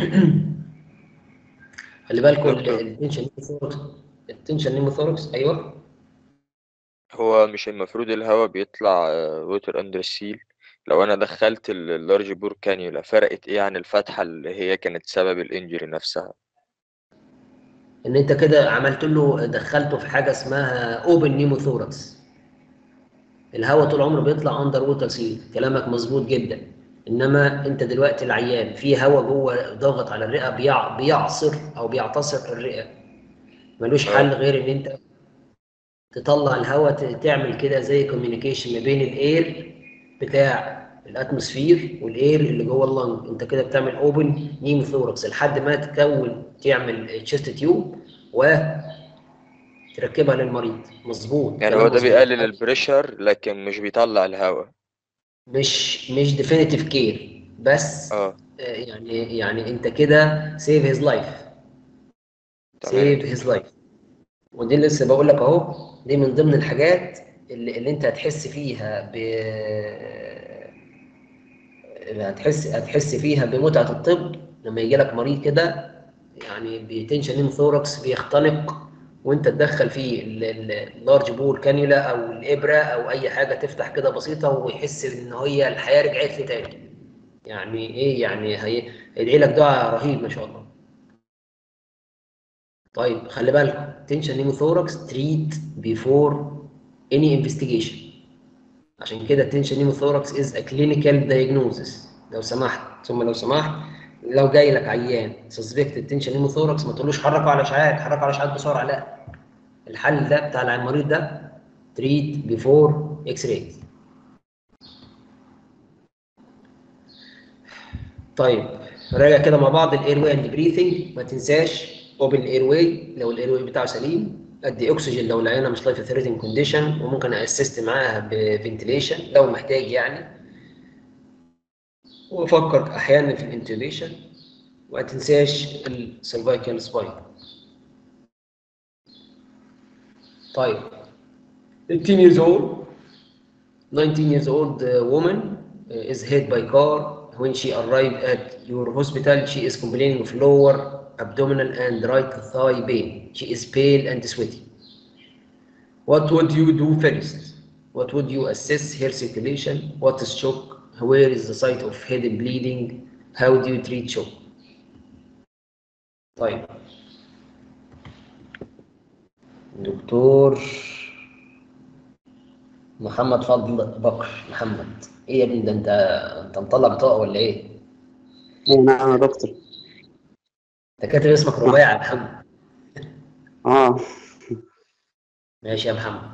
خلي بالكم دكتور. التنشن نيموثوركس التنشن نيموثوركس ايوه هو مش المفروض الهواء بيطلع ووتر اندر السيل لو انا دخلت اللارج بور كانيولا فرقت ايه عن الفتحة اللي هي كانت سبب الانجري نفسها ان انت كده عملت له دخلته في حاجه اسمها اوبن نيموثوركس الهواء طول عمره بيطلع اندر ووتر سيل كلامك مظبوط جدا انما انت دلوقتي العيان في هواء جوه ضاغط على الرئه بيع... بيعصر او بيعتصر الرئه ملوش آه. حل غير ان انت تطلع الهواء ت- تعمل كده زي كوميونيكيشن ما بين الاير بتاع الاتموسفير والاير اللي جوه اللنج انت كده بتعمل اوبن نيموثوركس لحد ما تكون تعمل تشيست تيوب وتركبها للمريض مظبوط يعني كلام هو ده مظبوط. بيقلل البريشر لكن مش بيطلع الهواء مش مش ديفينيتيف كير بس اه آه، يعني يعني انت كده سيف هيز لايف تمام سيف هيز لايف ودي اللي لسه بقول لك اهو دي من ضمن الحاجات اللي, اللي انت هتحس فيها ب هتحس هتحس فيها بمتعة الطب لما يجي لك مريض كده يعني بتنشن نيموثوركس بيختنق وانت تدخل فيه اللارج بور كانيولا او الابره او اي حاجه تفتح كده بسيطه ويحس ان هي الحياه رجعت له تاني يعني ايه يعني هي هيدعي لك دعاء رهيب ما شاء الله طيب خلي بالكم تنشن نيموثوركس تريت بيفور اني انفستيجيشن عشان كده التنشن نيموثوركس از ا كلينيكال دايجنوزس لو سمحت ثم لو سمحت لو جاي لك عيان سسبكت التنشن نيموثوركس ما تقولوش حركوا على اشعاعات حركوا على اشعاعات بسرعه لا الحل ده بتاع المريض ده تريت بيفور اكس راي طيب راجع كده مع بعض الاير واي اند بريثنج ما تنساش اوبن الاير واي لو الاير واي بتاعه سليم ادي اكسجين لو العيانه مش لايف ثريتنج كونديشن وممكن اسيست معاها بفنتليشن لو محتاج يعني وفكر احيانا في الانتوبيشن وما تنساش السيرفايكال سباين طيب 18 years old 19 years old uh, woman uh, is hit by car when she arrived at your hospital she is complaining of lower abdominal and right thigh pain she is pale and sweaty what would you do first what would you assess her circulation what is shock where is the site of hidden bleeding how do you treat shock طيب دكتور محمد فضل بكر محمد ايه يا ابني ده انت انت مطلع بطاقه ولا ايه؟ ايه نعم يا دكتور انت كاتب اسمك رباعي يا محمد اه ماشي يا محمد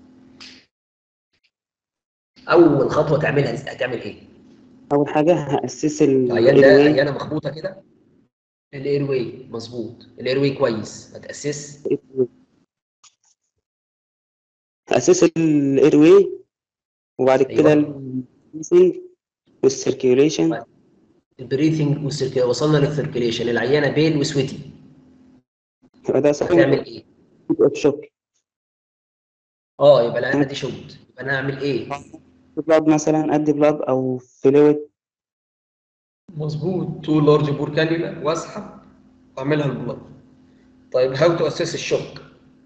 اول خطوه تعملها هتعمل ايه؟ اول حاجه هاسس العيان ده الايرواي عيانه مخبوطه كده الاير واي مظبوط الاير واي كويس هتاسس هاسس الايرواي وبعد كده أيوة. البريثنج والسيركيوليشن البريثنج والسيركيوليشن وصلنا للسيركيوليشن العيانه بيل وسويتي يبقى ده هتعمل ايه؟ شوك اه يبقى العيانه دي شوت يبقى انا اعمل ايه؟ بلاد مثلا ادي بلاد او فلويد مظبوط تو لارج بور كانيولا واسحب واعملها البلاد طيب هاو تو اسس الشوك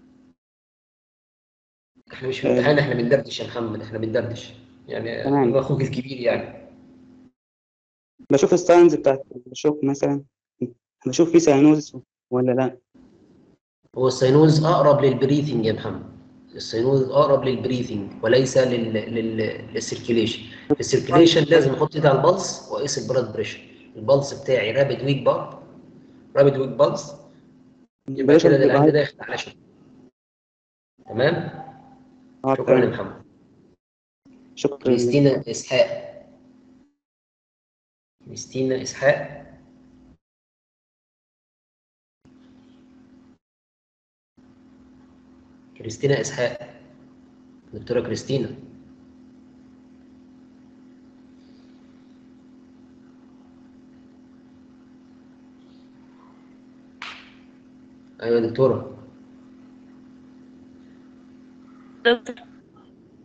احنا مش في امتحان احنا بندردش يا محمد احنا بندردش يعني تمام. أنا اخوك الكبير يعني بشوف الساينز بتاعت الشوك مثلا بشوف في ساينوز ولا لا هو السينوز اقرب للبريثنج يا محمد السينوز اقرب للبريثنج وليس لل... لل... للسيركيليشن في السيركيليشن لازم احط ايدي على البلس واقيس البلاد بريشر البلس بتاعي رابد ويك بار رابد ويك بلس يبقى كده ده العند داخل على شوك تمام اه شكرا يا تمام محمد شكرا كريستينا اسحاق كريستينا اسحاق كريستينا اسحاق دكتوره كريستينا ايوه يا دكتوره دكتور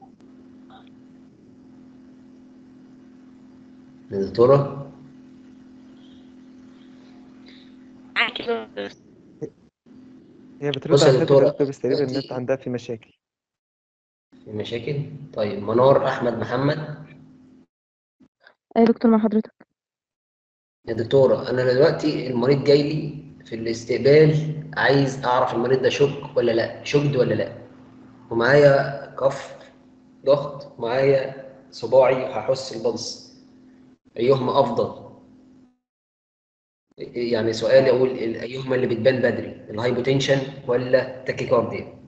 يا دكتوره كده هي بترد بص يا على حته دكتورة دكتور بس تقريبا النت دلوقتي عندها في مشاكل في مشاكل طيب منار احمد محمد اي دكتور مع حضرتك يا دكتورة أنا دلوقتي المريض جاي لي في الاستقبال عايز أعرف المريض ده شوك ولا لأ شوكد ولا لأ ومعايا كف ضغط معايا صباعي هحس البلس أيهما أفضل يعني سؤالي أقول ال- أيهما اللي بتبان بدري الهايبوتنشن ولا تاكيكارديا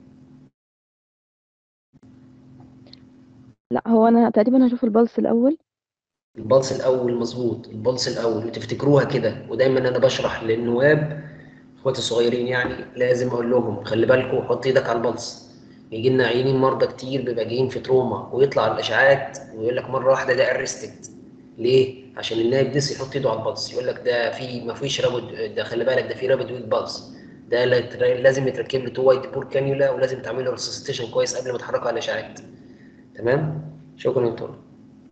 لا هو انا تقريبا هشوف البلس الاول البلس الأول مظبوط البلس الأول وتفتكروها كده ودايما أنا بشرح للنواب اخواتي الصغيرين يعني لازم اقول لهم خلي بالكم حط ايدك على البلس يجي لنا عيانين مرضى كتير بيبقى جايين في تروما ويطلع الاشعاعات ويقول لك مره واحده ده ارستد ليه؟ عشان النايب ديس يحط ايده على البلس يقول لك ده في ما فيش رابد ده خلي بالك ده في رابد ويك بلس ده لا- لازم يتركب له تو وايت بور كانيولا ولازم تعمل له ريسستيشن كويس قبل ما تحركه على الاشعاعات تمام؟ شكرا يا دكتور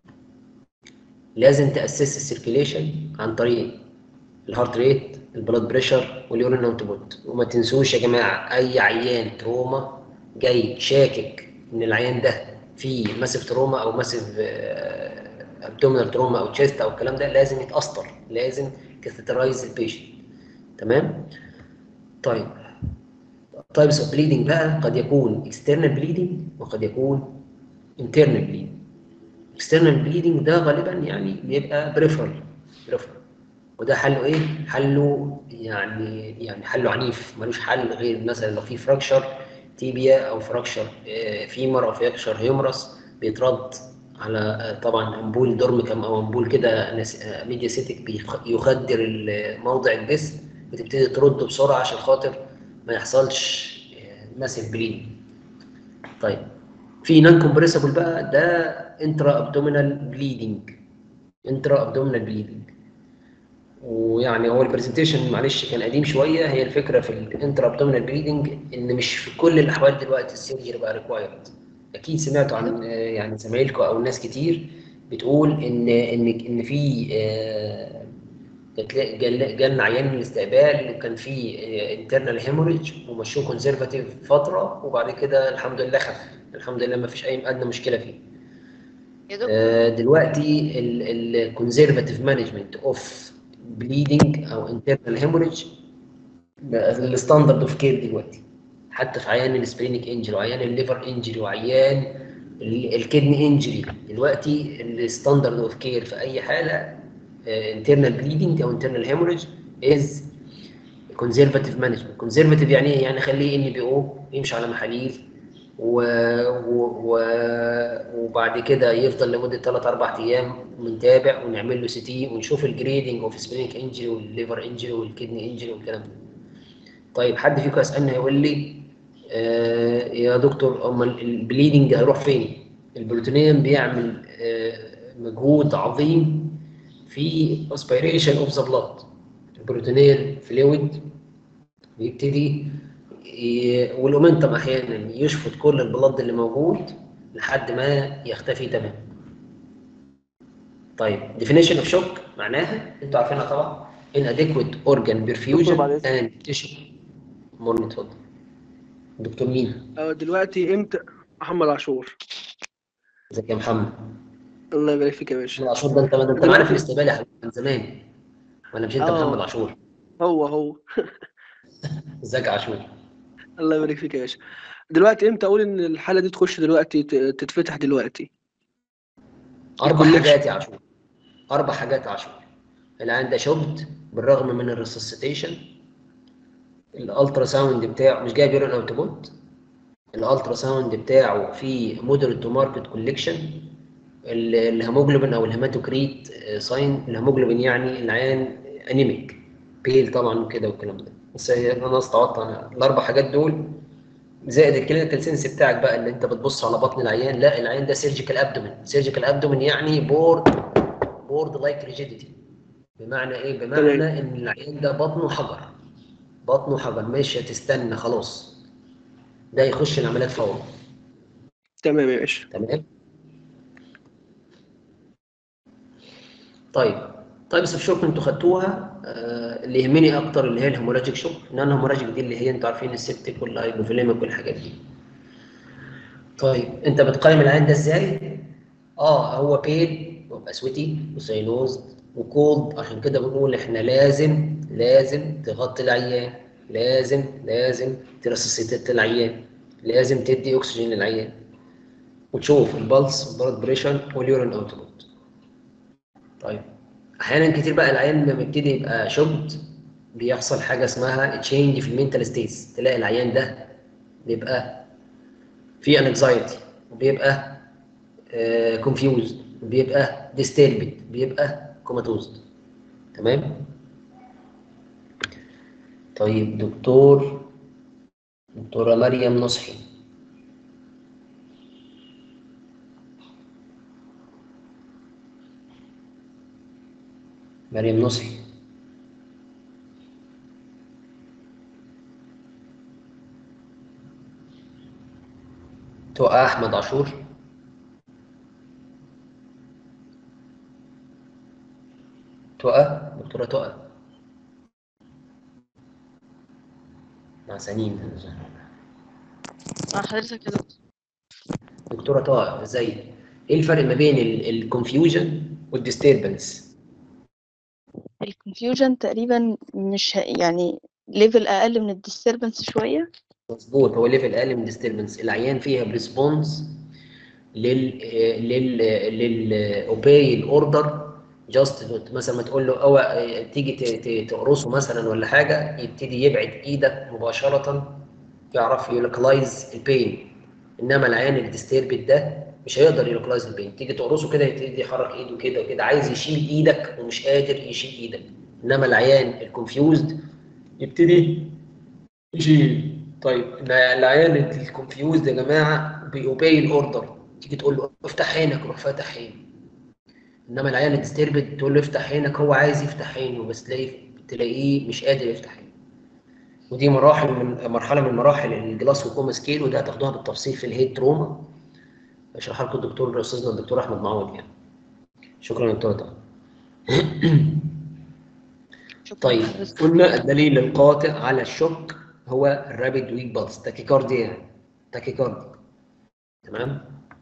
لازم تاسس السيركيليشن عن طريق الهارت ريت البلاد بريشر واليورين اوتبوت وما تنسوش يا جماعه اي عيان تروما جاي شاكك ان العيان ده فيه ماسيف تروما او ماسيف ابدومينال تروما او تشيست او الكلام ده لازم يتأثر لازم كاثيترايز البيشنت تمام طيب تايبس اوف بليدنج بقى قد يكون اكسترنال بليدنج وقد يكون انترنال بليدنج اكسترنال بليدنج ده غالبا يعني بيبقى بريفرال بريفرال وده حله ايه؟ حله يعني يعني حله عنيف ملوش حل غير مثلا لو في فراكشر تيبيا او فراكشر فيمر او فراكشر هيومرس بيترد على آه، طبعا امبول دورميكم او امبول كده ميدياسيتك بيخدر ال- موضع الجسم بتبتدي ترد بسرعه عشان خاطر ما يحصلش ماسيف بليد طيب في نون كومبريسبل بقى ده انترا ابدومينال بليدنج انترا ابدومينال بليدنج ويعني هو البرزنتيشن معلش كان قديم شويه هي الفكره في الانترا ابدومينال بليدنج ان مش في كل الاحوال دلوقتي السيرجري بقى ريكوايرد اكيد سمعتوا عن آه، يعني زمايلكم او ناس كتير بتقول ان ان ان في آه، جات- جال- جالنا عيان من الاستقبال وكان في انترنال هيموريج ومشوه كونزرفاتيف فتره وبعد كده الحمد لله خف الحمد لله ما فيش اي ادنى مشكله فيه يا دكتور آه، دلوقتي الكونزرفاتيف مانجمنت اوف بليدنج او انترنال هيموريج الستاندرد اوف كير دلوقتي حتى في عيان السبرينيك انجري وعيان الليفر انجري وعيان الكدني انجري دلوقتي الستاندرد اوف كير في اي حاله انترنال بليدنج او انترنال هيموريج از كونزرفاتيف مانجمنت كونزرفاتيف يعني ايه يعني خليه ان بي او يمشي على محاليل و... و... و... وبعد كده يفضل لمده 3 4 ايام بنتابع ونعمل له سي تي ونشوف الجريدنج اوف سبرينك انجري والليفر انجري والكدني انجري والكلام ده طيب حد فيكم يسالني هيقول لي آه يا دكتور امال البليدنج هيروح فين البروتونيوم بيعمل آه مجهود عظيم في اسبيريشن اوف ذا بلاد البروتونيال فلويد بيبتدي ي- والاومنتم احيانا يشفط كل البلد اللي موجود لحد ما يختفي تماما طيب definition of shock معناها انتوا عارفينها طبعا inadequate organ perfusion بعد and tissue مرن اتفضل دكتور مين آه، دلوقتي امتى محمد عاشور ازيك يا محمد الله يبارك فيك يا باشا محمد عاشور ده انت ده انت معانا في الاستقبال يا حبيبي من زمان ولا مش انت آه. محمد عاشور هو هو ازيك يا عاشور الله يبارك فيك يا باشا دلوقتي امتى اقول ان الحاله دي تخش دلوقتي ت- تتفتح دلوقتي اربع الكوليكشن. حاجات يا عاشور اربع حاجات يا عاشور العيان ده شبد بالرغم من الريسسيتيشن الالترا ساوند بتاعه مش جايب يورين اوتبوت الالترا ساوند بتاعه فيه مودريت تو ماركت كوليكشن الهيموجلوبين او الهيماتوكريت ساين الهيموجلوبين يعني العيان انيميك بيل طبعا وكده والكلام ده بس هي- انا استعوضت عن الاربع حاجات دول زائد الكلينيكال سنس بتاعك بقى اللي انت بتبص على بطن العيان لا العيان ده سيرجيكال ابدومين سيرجيكال ابدومين يعني بورد بورد لايك ريجيديتي بمعنى ايه بمعنى ان العيان ده بطنه حجر بطنه حجر مش هتستنى خلاص ده يخش العمليات فورا تمام يا باشا تمام طيب طيب في شوك انتوا خدتوها آه، اللي يهمني اكتر اللي هي الهيموراجيك شوك لان الهيموراجيك دي اللي هي انتوا عارفين السبتيك والهايبوفيليميك والحاجات دي طيب انت بتقيم العين ده ازاي اه هو بيل ويبقى سويتي وساينوز وكولد عشان كده بنقول احنا لازم لازم تغطي العيان لازم لازم ترسسيتات العيان لازم تدي اكسجين للعيان وتشوف البلس والبلد بريشر واليورين اوتبوت طيب احيانا كتير بقى العيان لما بيبتدي يبقى شوكد بيحصل حاجه اسمها تشينج في المينتال ستيتس تلاقي العيان ده بيبقى في انكزايتي وبيبقى كونفيوزد وبيبقى ديستربد بيبقى كوماتوزد تمام طيب دكتور دكتورة مريم نصحي مريم نصحي توقع أحمد عاشور توقع دكتورة توقع مع سنين مع حضرتك يا دكتور دكتورة طه ازاي ايه الفرق ما بين الكونفيوجن والديستربنس الكونفيوجن تقريبا مش ه... يعني ليفل اقل من الديستربنس شويه مظبوط هو ليفل اقل من الديستربنس العيان فيها بريسبونس لل لل للاوبي الاوردر جاست مثلا ما تقول له او تيجي ت- ت- تقرصه مثلا ولا حاجه يبتدي يبعد ايدك مباشره يعرف يلوكلايز البين انما العيان الديستربت ده مش هيقدر يلوكلايز البين تيجي تقرصه كده يبتدي يحرك ايده كده وكده عايز يشيل ايدك ومش قادر يشيل ايدك انما العيان الكونفيوزد يبتدي يشيل طيب العيان الكونفيوزد يا جماعه بيوبي الاوردر تيجي تقول له افتح عينك روح فاتح عينه انما العيان الديستربت تقول له افتح عينك هو عايز يفتح عينه بس تلاقيه تلاقيه مش قادر يفتح عينه ودي مراحل من مرحله من مراحل الجلاس وكوما سكيل وده هتاخدوها بالتفصيل في الهيد تروما يشرحها لكم الدكتور استاذنا الدكتور احمد معوض يعني شكرا يا دكتور طه طيب قلنا الدليل القاطع على الشك هو الرابيد ويك بالس تاكيكارديا يعني تاكيكارديا تمام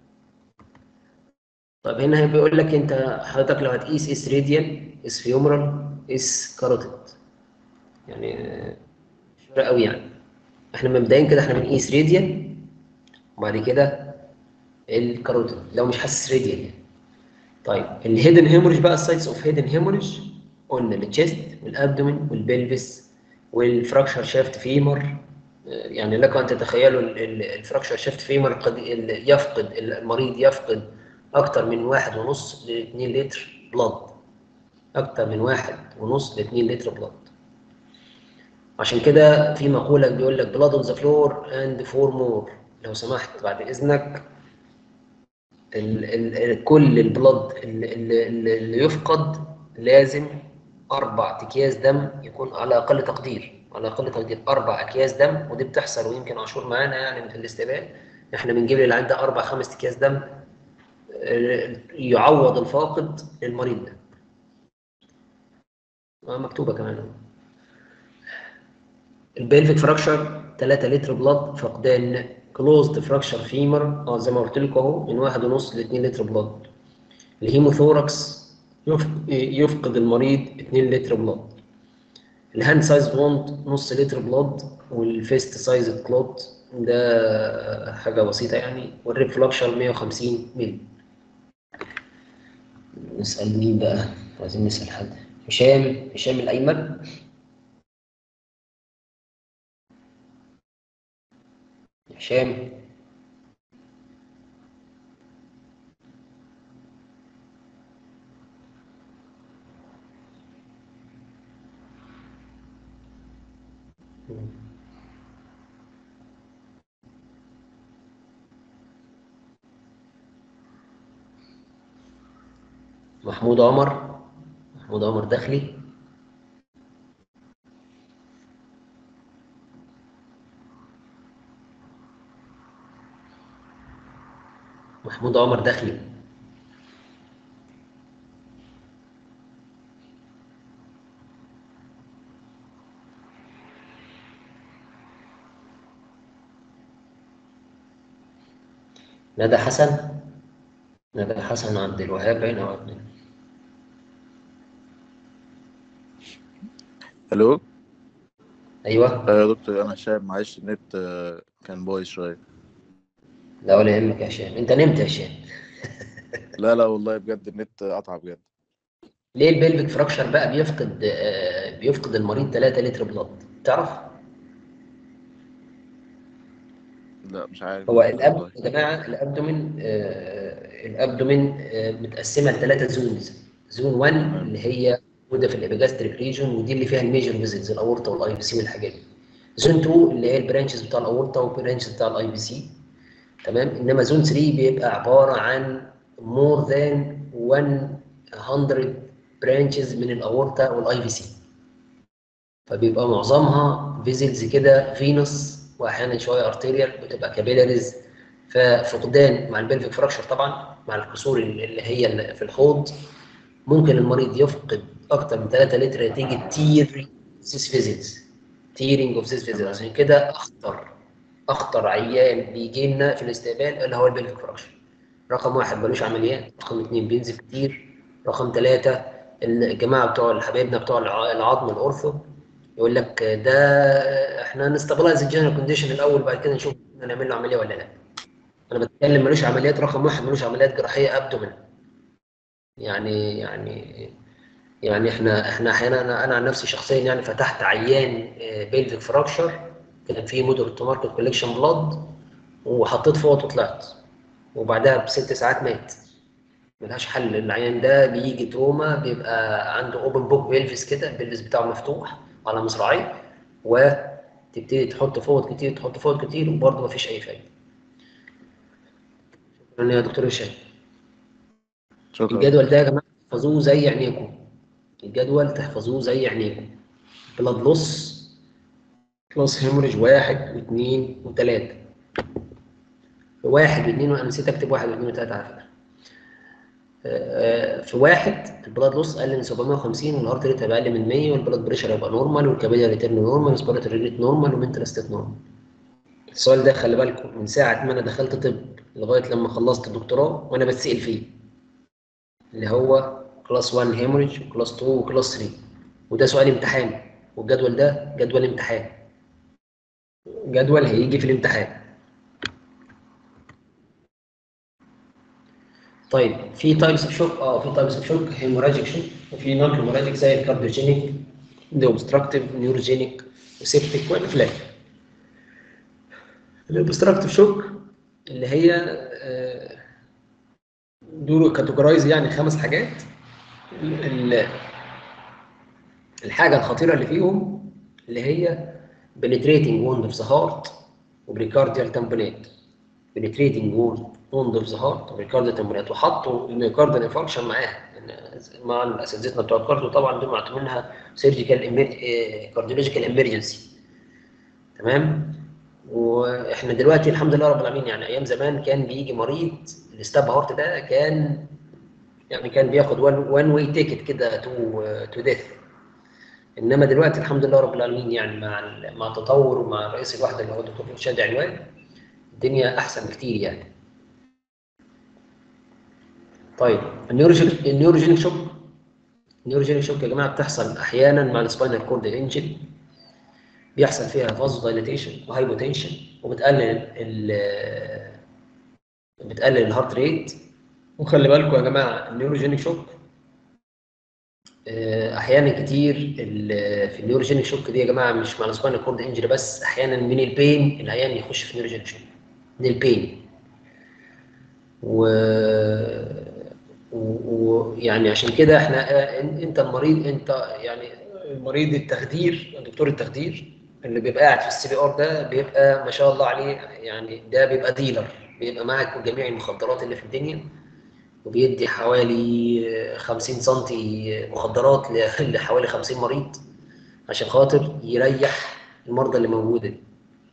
طيب هنا بيقول لك انت حضرتك لو هتقيس اس راديال اس فيومرال اس كاروتيد يعني مش فارق قوي يعني احنا مبدئيا كده احنا بنقيس راديال وبعد كده الكاروتيد لو مش حاسس راديال يعني طيب الهيدن هيموريج بقى السايتس اوف هيدن هيموريج قلنا التشيست والابدومين والبلفس والفراكشر شافت فيمر يعني لكم ان تتخيلوا الفراكشر شافت فيمر قد يفقد المريض يفقد اكتر من واحد ونص ل 2 لتر بلاد اكتر من واحد ونص ل 2 لتر بلاد عشان كده في مقولة بيقول لك blood on the floor and four more لو سمحت بعد إذنك ال ال كل البلد اللي, اللي, اللي يفقد لازم أربع أكياس دم يكون على أقل تقدير على أقل تقدير أربع أكياس دم ودي بتحصل ويمكن عاشور معانا يعني في الاستقبال إحنا بنجيب للعيان ده أربع خمس أكياس دم يعوض الفاقد للمريض ده مكتوبة كمان البلفيك فراكشر 3 لتر بلاد فقدان كلوزد فراكشر فيمر اه زي ما قلت لكم اهو من واحد ونص ل 2 لتر بلاد الهيموثوركس يفقد المريض 2 لتر بلاد الهاند سايز ووند نص لتر بلاد والفيست سايز كلوت ده حاجه بسيطه يعني والريب فلاكشر 150 مللي نسال مين بقى عايزين نسال حد هشام هشام الايمن هشام محمود عمر محمود عمر داخلي محمود عمر داخلي ندى حسن ندى حسن عبد الوهاب باين او عبد الو ايوه آه يا دكتور انا هشام معلش النت آه، كان بايظ شويه لا ولا يهمك يا هشام انت نمت يا هشام لا لا والله بجد النت قطع بجد ليه البلفيك فراكشر بقى بيفقد آه، بيفقد المريض 3 لتر بلاد تعرف لا مش عارف هو والله. الأب يا جماعة الأبدومين آه، الأبدومين آه، متقسمة لثلاثة زونز زون 1 اللي هي موجودة في الإبيجاستريك ريجون ودي اللي فيها الميجر فيزيتس الأورطة والأي بي سي والحاجات دي زون 2 اللي هي البرانشز بتاع الأورطة والبرانشز بتاع الأي بي سي تمام إنما زون 3 بيبقى عبارة عن more than 100 برانشز من الأورطة والأي بي سي فبيبقى معظمها فيزلز كده فينوس واحيانا شويه ارتيريال بتبقى كابيلاريز ففقدان مع البلفيك فراكشر طبعا مع الكسور اللي هي اللي في الحوض ممكن المريض يفقد اكتر من 3 لتر نتيجه تير سيس فيزيتس تيرنج اوف سيس فيزيتس عشان كده اخطر اخطر عيان بيجي لنا في الاستقبال اللي هو البلفيك فراكشر رقم واحد ملوش عمليات رقم اثنين بينزف كتير رقم ثلاثة الجماعة بتوع حبايبنا بتوع الع- العظم الأورثو يقول لك ده احنا نستابلايز الجنرال كونديشن الأول بعد كده نشوف هنعمل له عملية ولا لا أنا بتكلم ملوش عمليات رقم واحد ملوش عمليات جراحية أبدومين يعني يعني يعني احنا احنا احيانا انا انا عن نفسي شخصيا يعني فتحت عيان بيلفيك فراكشر كان في مودر ماركت كوليكشن بلاد وحطيت فوط وطلعت وبعدها بست ساعات مات ملهاش حل العيان ده بيجي تروما بيبقى عنده اوبن بوك بيلفس كده البلفس بتاعه مفتوح على مصراعيه وتبتدي تحط فوط كتير تحط فوط كتير وبرضه مفيش اي فايده شكرا يا دكتور هشام شكرا الجدول ده يا جماعه تحفظوه زي عينيكم الجدول تحفظوه زي عينيكم بلاد لوس كلاس هيموريج واحد واثنين وثلاثة واحد واثنين وانا نسيت اكتب واحد واثنين وثلاثة على فكرة آه، في واحد البلاد لوس اقل من 750 والهارت ريت هيبقى اقل من 100 والبلاد بريشر هيبقى نورمال والكابيلا ريتيرن نورمال والسبيراتوري ريت نورمال ومنتال ستيت نورمال السؤال ده خلي بالكم من ساعة ما انا دخلت طب لغاية لما خلصت الدكتوراه وانا بتسأل فيه اللي هو كلاس 1 هيموريج وكلاس 2 وكلاس 3 وده سؤال امتحان والجدول ده جدول امتحان جدول هيجي في الامتحان طيب في تايبس اوف شوك اه في تايبس اوف شوك هيموراجيك شوك وفي نون هيموراجيك زي الكارديوجينيك الاوبستراكتيف نيوروجينيك وسيبتيك والافلاك الاوبستراكتيف شوك اللي هي آه، دول كاتيجورايز يعني خمس حاجات ال- الحاجه الخطيره اللي فيهم اللي هي penetrating wound of the heart وبريكارديال تمبونات penetrating wound wound of the heart وبريكارديال تمبونات وحطوا الميوكارديال انفاركشن معاها إن- مع اساتذتنا بتوع الكارديو طبعا دول معتبرينها سيرجيكال كارديولوجيكال امرجنسي تمام واحنا دلوقتي الحمد لله رب العالمين يعني ايام زمان كان بيجي مريض الاستاب هارت ده كان يعني كان بياخد وان واي تيكت كده تو تو ديث انما دلوقتي الحمد لله رب العالمين يعني مع ال- مع التطور ومع رئيس الوحده اللي هو الدكتور شادي عنوان الدنيا احسن بكتير يعني طيب النيوروجينيك النيوروجينيك شوك النيوروجينيك شوك يا جماعه بتحصل احيانا مع السباينال كورد انجري بيحصل فيها فازو دايليتيشن وهايبوتنشن وبتقلل ال بتقلل الهارت ريت وخلي بالكم يا جماعه النيوروجينيك شوك آه، احيانا كتير ال- في النيوروجينيك شوك دي يا جماعه مش مع السباينال كورد انجري بس احيانا من البين العيان يخش في نيوروجينيك شوك من البين و ويعني عشان كده احنا آه، إن- انت المريض انت يعني مريض التخدير دكتور التخدير اللي بيبقى قاعد في السي بي ار ده بيبقى ما شاء الله عليه يعني ده بيبقى ديلر بيبقى معاك جميع المخدرات اللي في الدنيا وبيدي حوالي 50 سنتي مخدرات ل- لحوالي 50 مريض عشان خاطر يريح المرضى اللي موجوده دي.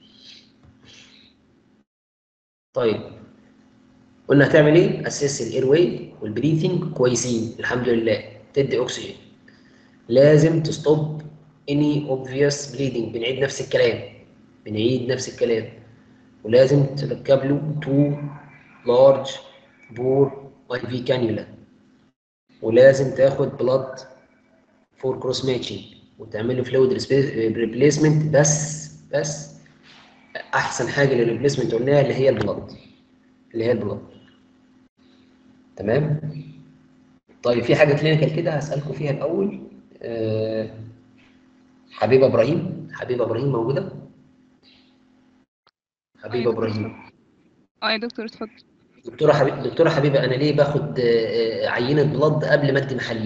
طيب قلنا هتعمل ايه؟ اسس الاير واي والبريثنج كويسين الحمد لله تدي اكسجين لازم تستوب اني اوبفيوس بليدنج بنعيد نفس الكلام بنعيد نفس الكلام ولازم تركب له تو لارج بور اي في كانيولا ولازم تاخد بلاد فور كروس ماتشنج وتعمل له فلويد ريبليسمنت بس بس احسن حاجه للريبليسمنت قلناها اللي هي البلاد اللي هي البلاد تمام طيب في حاجه كلينيكال كده هسالكم فيها الاول أه حبيبه ابراهيم حبيبه ابراهيم موجوده حبيبه ابراهيم اه يا دكتور اتفضل دكتوره حبيب دكتوره حبيبه انا ليه باخد آه، عينه بلاد قبل ما ادي محاليل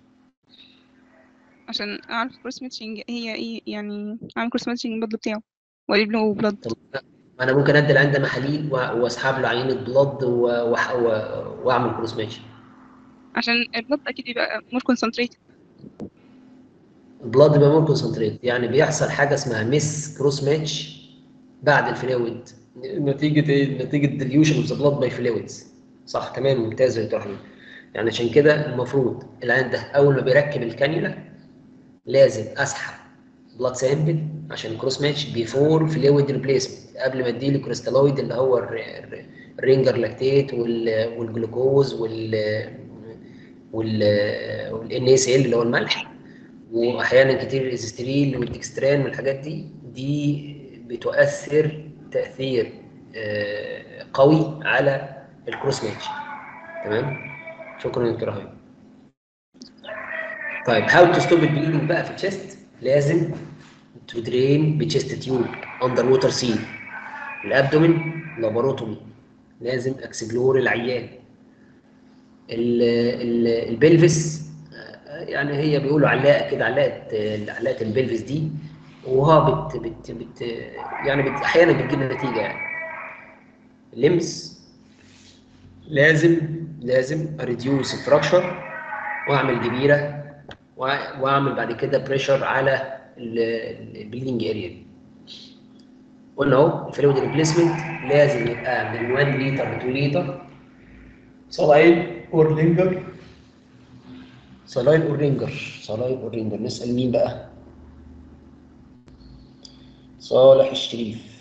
عشان اعرف كروس ماتشنج هي ايه يعني اعمل كروس ماتشنج البلد بتاعه واجيب له بلد طب انا ممكن ادي العين ده محاليل و- واسحب له عينه بلاد و- وأح- و- واعمل كروس ماتش عشان البلد اكيد يبقى مور كونسنتريت البلاد بيبقى مور كونسنتريت يعني بيحصل حاجه اسمها ميس كروس ماتش بعد الفلويد نتيجه ايه نتيجه ديليوشن اوف ذا بلاد باي فلويدز صح تمام ممتاز يا دكتور حبيبي يعني عشان كده المفروض العين ده اول ما بيركب الكانيولا لازم اسحب بلاد سامبل عشان كروس ماتش بيفور فلويد ريبليسمنت قبل ما اديله كريستالويد اللي هو الر- الر- الرينجر لاكتيت وال- والجلوكوز وال وال والان اس ال اللي هو الملح واحيانا كتير الازستريل والدكستران والحاجات دي دي بتؤثر تاثير آه، قوي على الكروس ماتش تمام شكرا يا دكتور هاي طيب هاو تو ستوب البليدنج بقى في الشيست لازم تو درين بتشيست تيوب اندر ووتر سيل الابدومين لاباروتومي لازم اكسبلور العيان ال- ال- البلفس آه، يعني هي بيقولوا علاقه كده علاقه آه، علاقه البلفس دي وها بت بت بت يعني بت احيانا بتجيب نتيجه يعني اللمس لازم لازم اريديوس الفراكشر واعمل جبيره وأ- واعمل بعد كده بريشر على البليدنج اريا دي قلنا اهو الفلويد ريبليسمنت لازم يبقى من 1 لتر ل 2 لتر صلاين اور رينجر صلاين اور رينجر صلاين اور رينجر نسال مين بقى صالح الشريف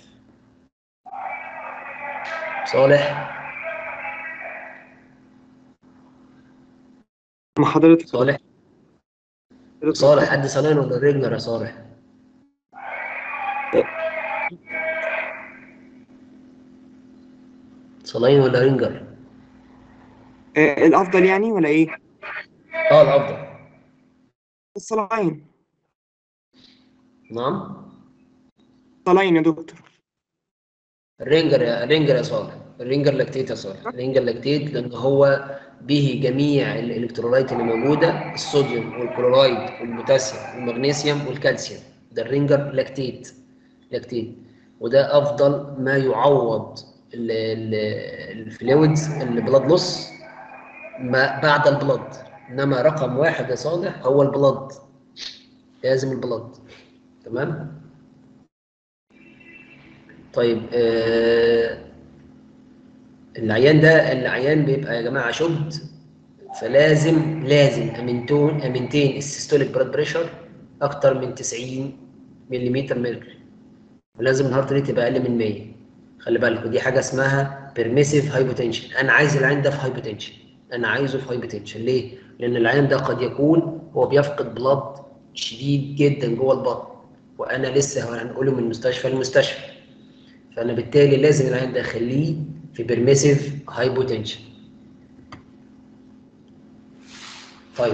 صالح مع حضرتك صالح صالح قد صلاين ولا رينجر يا صالح صلاين ولا رينجر آه، الافضل يعني ولا ايه اه الافضل الصلاين نعم صلاين يا دكتور الرينجر يا الرينجر يا صالح الرينجر لاكتيت يا صالح الرينجر لاكتيت لان هو به جميع الالكترولايت اللي موجوده الصوديوم والكلورايد والبوتاسيوم والمغنيسيوم والكالسيوم ده الرينجر لاكتيت لاكتيت وده افضل ما يعوض ال- ال- الفلويدز البلاد لوس ما بعد البلاد انما رقم واحد يا صالح هو البلاد لازم البلاد تمام طيب آه العيان ده العيان بيبقى يا جماعه شد فلازم لازم امنتون امنتين السيستوليك براد بريشر اكتر من 90 ملم ميركوري ولازم الهارت ريت يبقى اقل من 100 خلي بالكوا دي حاجه اسمها بيرميسيف هايبوتنشن انا عايز العيان ده في هايبوتنشن انا عايزه في هايبوتنشن ليه لان العيان ده قد يكون هو بيفقد بلاد شديد جدا جوه البطن وانا لسه هنقوله من مستشفى لمستشفى فانا بالتالي لازم العيان ده اخليه في بيرميسيف هايبوتنشن طيب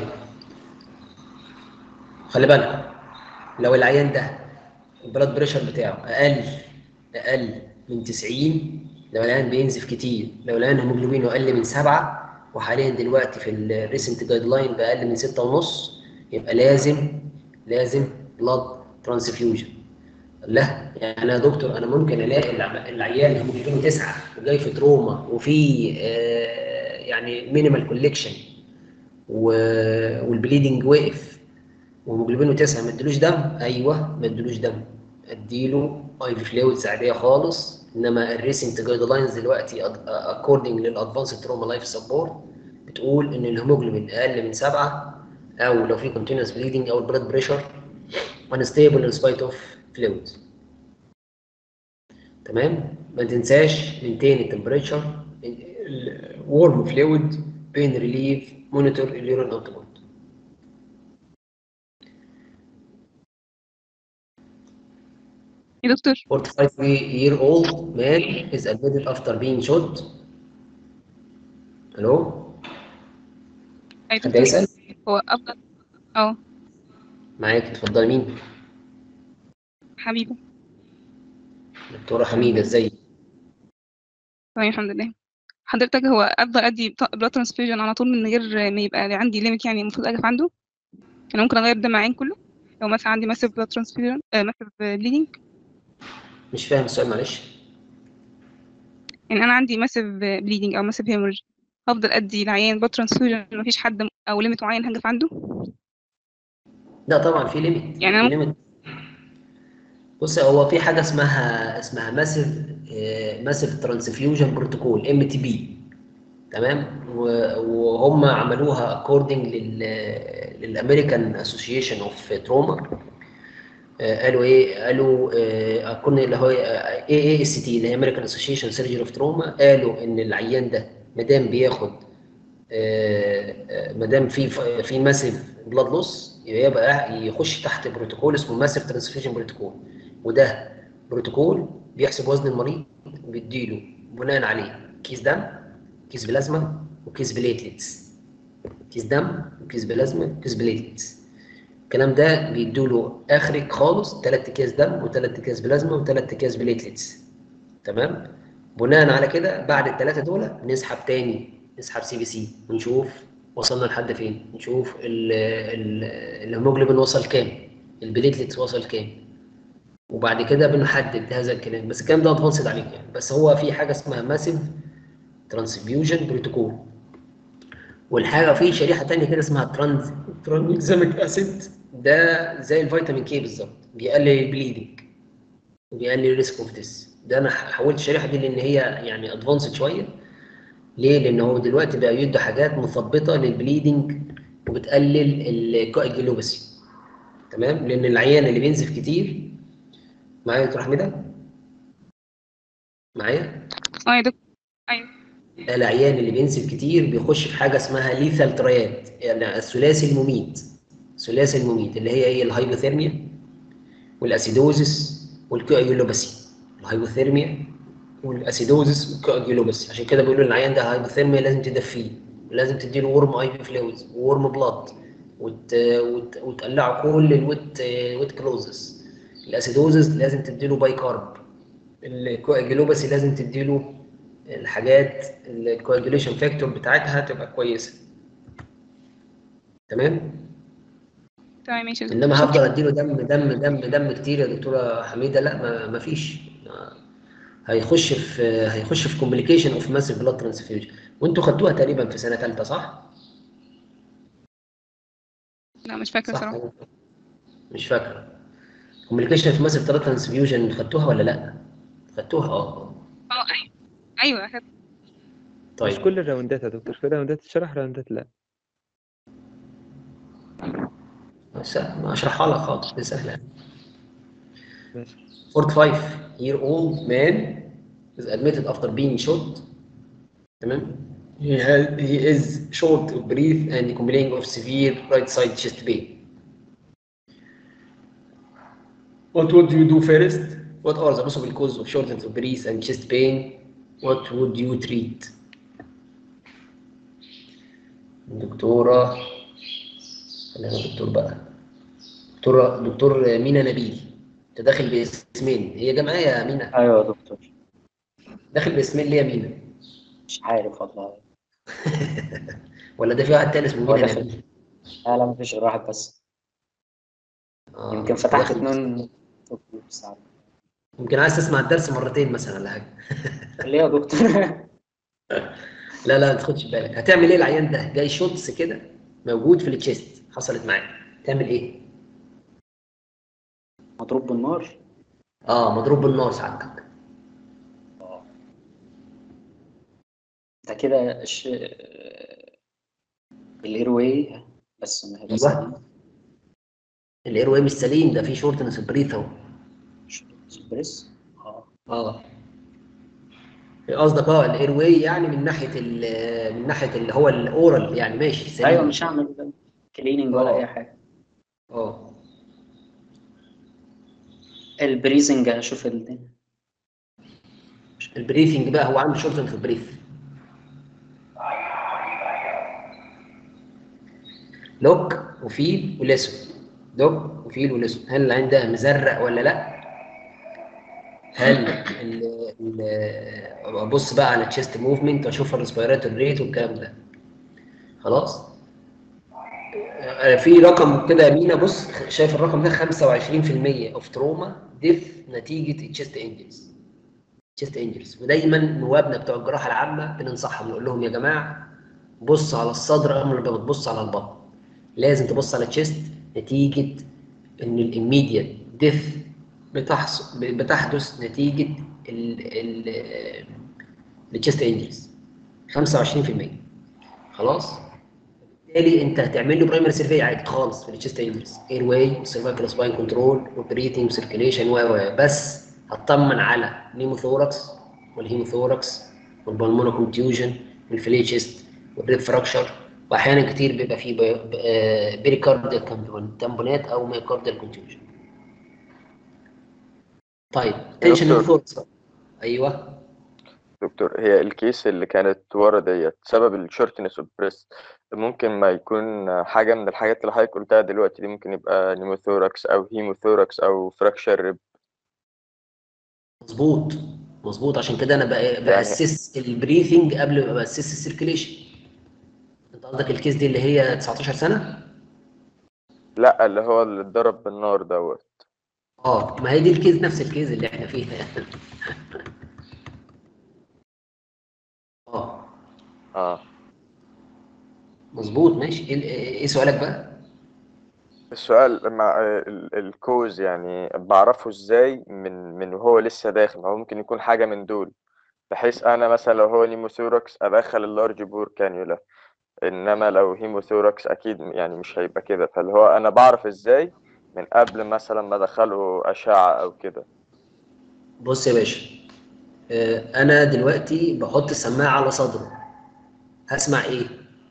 خلي بالكم لو العيان ده البلاد بريشر بتاعه اقل اقل من 90 لو العيان بينزف كتير لو العيان هيموجلوبينه اقل من 7 وحاليا دلوقتي في الريسنت جايد لاين باقل من 6 ونص يبقى لازم لازم بلاد ترانسفيوجن لا يعني يا دكتور انا ممكن الاقي الع- العيان هيموجلوبينه 9 وجاي في تروما وفي آه، يعني مينيمال كوليكشن والبليدنج وقف وهيموجلوبينه 9 ما ادلوش دم ايوه ما ادلوش دم اديله اي في فلويدز عاديه خالص انما الريسنت جايد لاينز دلوقتي اكوردنج للادفانس تروما لايف سبورت بتقول ان الهيموجلوبين اقل من 7 او لو في كونتينوس بليدنج او البلاد بريشر unstable in spite of fluids تمام ما تنساش مينتين التمبريتشر الورم فلويد بين ريليف مونيتور اليورين اوتبوت يا دكتور 45 year old man is admitted after being shot الو أي حد دكتور يسأل هو أفضل اه معاك اتفضلي مين حبيبة دكتورة حميدة ازيك تمام الحمد لله حضرتك هو أفضل أدي بلاد ترانسفيوجن على طول من غير ما يبقى عندي ليميت يعني المفروض أقف عنده أنا ممكن أغير دم عين كله لو مثلا عندي ماسيف بلاد ترانسفيوجن ماسيف بليدنج مش فاهم السؤال معلش يعني أنا عندي ماسيف بليدنج أو ماسيف هيموريج هفضل أدي العيان بلاد ترانسفيوجن مفيش حد م- أو ليميت معين هقف عنده لا طبعا في ليميت يعني في أنا ليميت بص هو في حاجه اسمها اسمها ماسيف ماسيف ترانسفيوجن بروتوكول ام تي بي تمام و- وهم عملوها اكوردنج لل للامريكان اسوشيشن اوف تروما قالوا ايه قالوا آه، كنا اللي هو اي اي اس تي اللي هي امريكان اسوشيشن سيرجري اوف تروما قالوا ان العيان ده ما دام بياخد ما دام في في ماسيف بلاد لوس يبقى يخش تحت بروتوكول اسمه ماسيف ترانسفيوجن بروتوكول وده بروتوكول بيحسب وزن المريض بيديله بناء عليه كيس دم كيس بلازما وكيس بليتلتس كيس دم وكيس بلازما وكيس بليتلتس الكلام ده بيدوله اخرك خالص ثلاث اكياس دم وثلاث اكياس بلازما وثلاث اكياس بليتلتس تمام بناء على كده بعد الثلاثه دول نسحب تاني نسحب سي بي سي ونشوف وصلنا لحد فين نشوف ال- ال- الهيموجلوبين وصل كام البليتلتس وصل كام وبعد كده بنحدد هذا الكلام بس الكلام ده ادفانسد عليك يعني بس هو في حاجه اسمها ماسيف ترانسفيوجن بروتوكول والحاجه في شريحه تانية كده اسمها ترانز ترانزاميك اسيد ده زي الفيتامين كي بالظبط بيقلل البليدنج وبيقلل الريسك اوف ديس ده انا حولت الشريحه دي لان هي يعني ادفانسد شويه ليه؟ لان هو دلوقتي بقى يدوا حاجات مثبطه للبليدنج وبتقلل الكوagulopathy تمام لان العيان اللي بينزف كتير معايا يا دكتور حميده معايا اه يا دكتور أيوه العيان اللي بينزف كتير بيخش في حاجه اسمها ليثال ترياد يعني الثلاثي المميت الثلاثي المميت اللي هي ايه الهايبوثيرميا والاسيدوزس والكوagulopathy الهايبوثيرميا والاسيدوزس والكوagulopathy عشان كده بيقولوا العيان ده هايبوثيرميا لازم تدفيه لازم تديله ورم اي في فلويدز وورم بلاد وت... وت... وتقلعه كل الويت ويت كلوزز الاسيدوزس لازم تديله باي كارب الكواجيلوباسي لازم تديله الحاجات الكواجيوليشن فاكتور بتاعتها تبقى كويسه تمام تمام ماشي يا دكتور انما هفضل شكرا اديله دم دم دم دم كتير يا دكتوره حميده لا ما, ما فيش هيخش في هيخش في كومبليكيشن اوف ماسيف بلاد ترانسفيوجن وانتوا خدتوها تقريبا في سنه ثالثه صح؟ لا مش فاكرة صح صراحة مش فاكره كومبليكيشن اوف ماسيف بلاد ترانسفيوجن خدتوها ولا لا؟ خدتوها اه اه أيوه أيوه أخدت مش طيب كل الراوندات يا دكتور في راوندات تشرح راوندات لا بس ما اشرحها لك خالص دي سهله يعني. ماشي 45 year old man is admitted after being shot تمام he has he is short of breath and complaining of severe right side chest pain what would you do first what are the possible causes of shortness of breath and chest pain what would you treat دكتورة خلينا دكتور بقى دكتورة دكتور مينا نبيل انت داخل باسمين هي جمعية يا مينا ايوه يا دكتور داخل باسمين ليه يا مينا مش عارف والله ولا ده في واحد تاني اسمه هو مينا داخل نبيل لا لا مفيش غير واحد بس اه يمكن انت فتحت داخل اتنين ساعة يمكن عايز تسمع الدرس مرتين مثلا ولا حاجة ليه يا دكتور لا لا ما تاخدش بالك هتعمل ايه العيان ده جاي شوتس كده موجود في التشيست حصلت معاه تعمل ايه مضروب بالنار اه مضروب بالنار سعادتك ده كده ش... الاير واي بس ما هي بس ايوه الاير واي مش سليم ده في شورتنس بريث اهو سبريس اه اه قصدك اه الاير واي يعني من ناحيه ال- من ناحيه اللي هو الاورال يعني ماشي سليم ايوه مش هعمل كليننج ولا اه اي حاجه اه البريزنج هشوف الدنيا البريثنج بقى هو عنده شورتن في البريث لوك وفيل وليسون لوك وفيل وليسون هل العين ده مزرق ولا لا هل ال ال ابص بقى على تشيست موفمنت واشوف الريسبيراتور ريت والكلام ده خلاص آه، في رقم كده يمينة بص شايف الرقم ده 25% اوف تروما ديث نتيجه التشيست انجلز تشيست انجلز ودايما نوابنا بتوع الجراحه العامه بننصحهم نقول لهم يا جماعه بص على الصدر قبل ما تبص على البطن لازم تبص على التشيست نتيجه ان الاميديت ديث بتحصل بتحدث نتيجه ال ال التشيست انجلز 25% خلاص بالتالي انت هتعمل له برايمري سيرفي عادي خالص في التشيست انجلز اير واي سيرفايكال سباين كنترول وبريتنج سيركيليشن و و بس هتطمن على نيموثوركس والهيموثوركس والبلمونو كونتيوجن والفليتشست والريب فراكشر واحيانا كتير بيبقى فيه بيريكارديال تامبونات او ميوكارديال كونتيوجن طيب تنشن دكتور. نيموثوركس ايوه دكتور هي الكيس اللي كانت ورا ديت سبب الشورتنس اوف بريست ممكن ما يكون حاجة من الحاجات اللي حضرتك قلتها دلوقتي دي ممكن يبقى نيموثوركس أو هيموثوركس أو فراكشر ريب مظبوط مظبوط عشان كده انا بق- باسس البريثنج قبل ما باسس السيركيليشن انت قصدك الكيس دي اللي هي 19 سنه لا اللي هو اللي اتضرب بالنار دوت اه ما هي دي الكيس نفس الكيس اللي احنا فيها اه اه مظبوط ماشي ايه ايه سؤالك بقى السؤال مع ال- الكوز يعني بعرفه ازاي من من وهو لسه داخل هو ممكن يكون حاجة من دول بحيث انا مثلا لو هو نيموثوركس ادخل اللارج بور كانيولا انما لو هيموثوركس اكيد يعني مش هيبقى كده فاللي هو انا بعرف ازاي من قبل مثلا ما ادخله اشعة او كده بص يا باشا آه، انا دلوقتي بحط السماعه على صدره هسمع ايه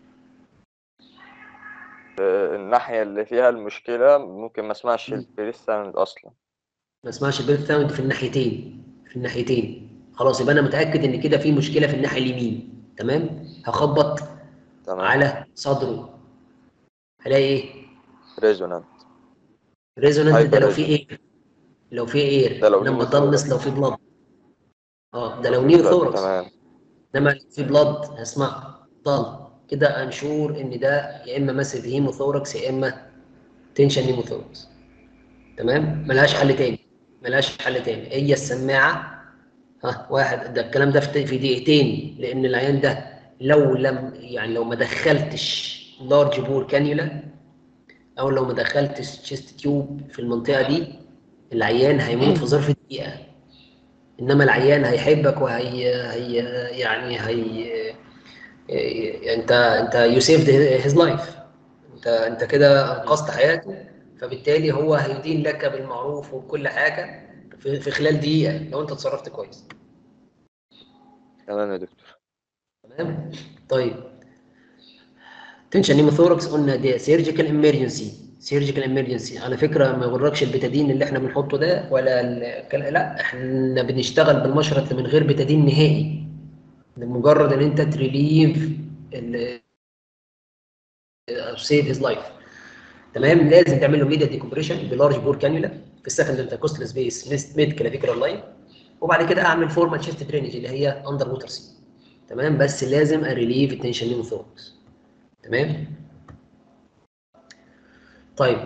آه، الناحية اللي فيها المشكلة ممكن ما اسمعش البريث ساوند اصلا ما اسمعش البيرث ساوند في الناحيتين في الناحيتين خلاص يبقى انا متاكد ان كده في مشكله في الناحيه اليمين تمام هخبط تمام على صدره هلاقي ايه ريزونانت ريزونانت ده لو في Hyper ايه لو في اير ده لو لما نيمو ضلس لو في بلاد اه ده لو نيو ثوركس تمام انما لو في بلاد هسمع ضل كده انشور ان ده يا اما ماسد هيموثوركس يا اما تنشن هيموثوركس تمام ملهاش حل تاني ملهاش حل تاني هي السماعه ها واحد ده الكلام ده في في دقيقتين لان العيان ده لو لم يعني لو ما دخلتش لارج بور كانيولا او لو ما دخلتش تشيست تيوب في المنطقه دي العيان هيموت في ظرف دقيقه انما العيان هيحبك وهي هي يعني هي انت انت يو سيفد هيز لايف انت انت كده انقذت حياته فبالتالي هو هيدين لك بالمعروف وبكل حاجه في, في خلال دقيقه لو انت اتصرفت كويس تمام يا دكتور تمام طيب تنشن نيموثوركس قلنا دي سيرجيكال امرجنسي سيرجيكال امرجنسي على فكره ما يغركش البتادين اللي احنا بنحطه ده ولا ال... لا احنا بنشتغل بالمشرط من غير بتادين نهائي لمجرد ان انت تريليف سيف هيز لايف تمام لازم تعمل له ميديا ديكومبريشن بلارج بور كانيولا في السكند انتركوستال سبيس ميد كلافيكولار لاين وبعد كده اعمل فورمال شيفت درينج اللي هي اندر ووتر سي تمام بس لازم اريليف التنشن نيموثوركس تمام طيب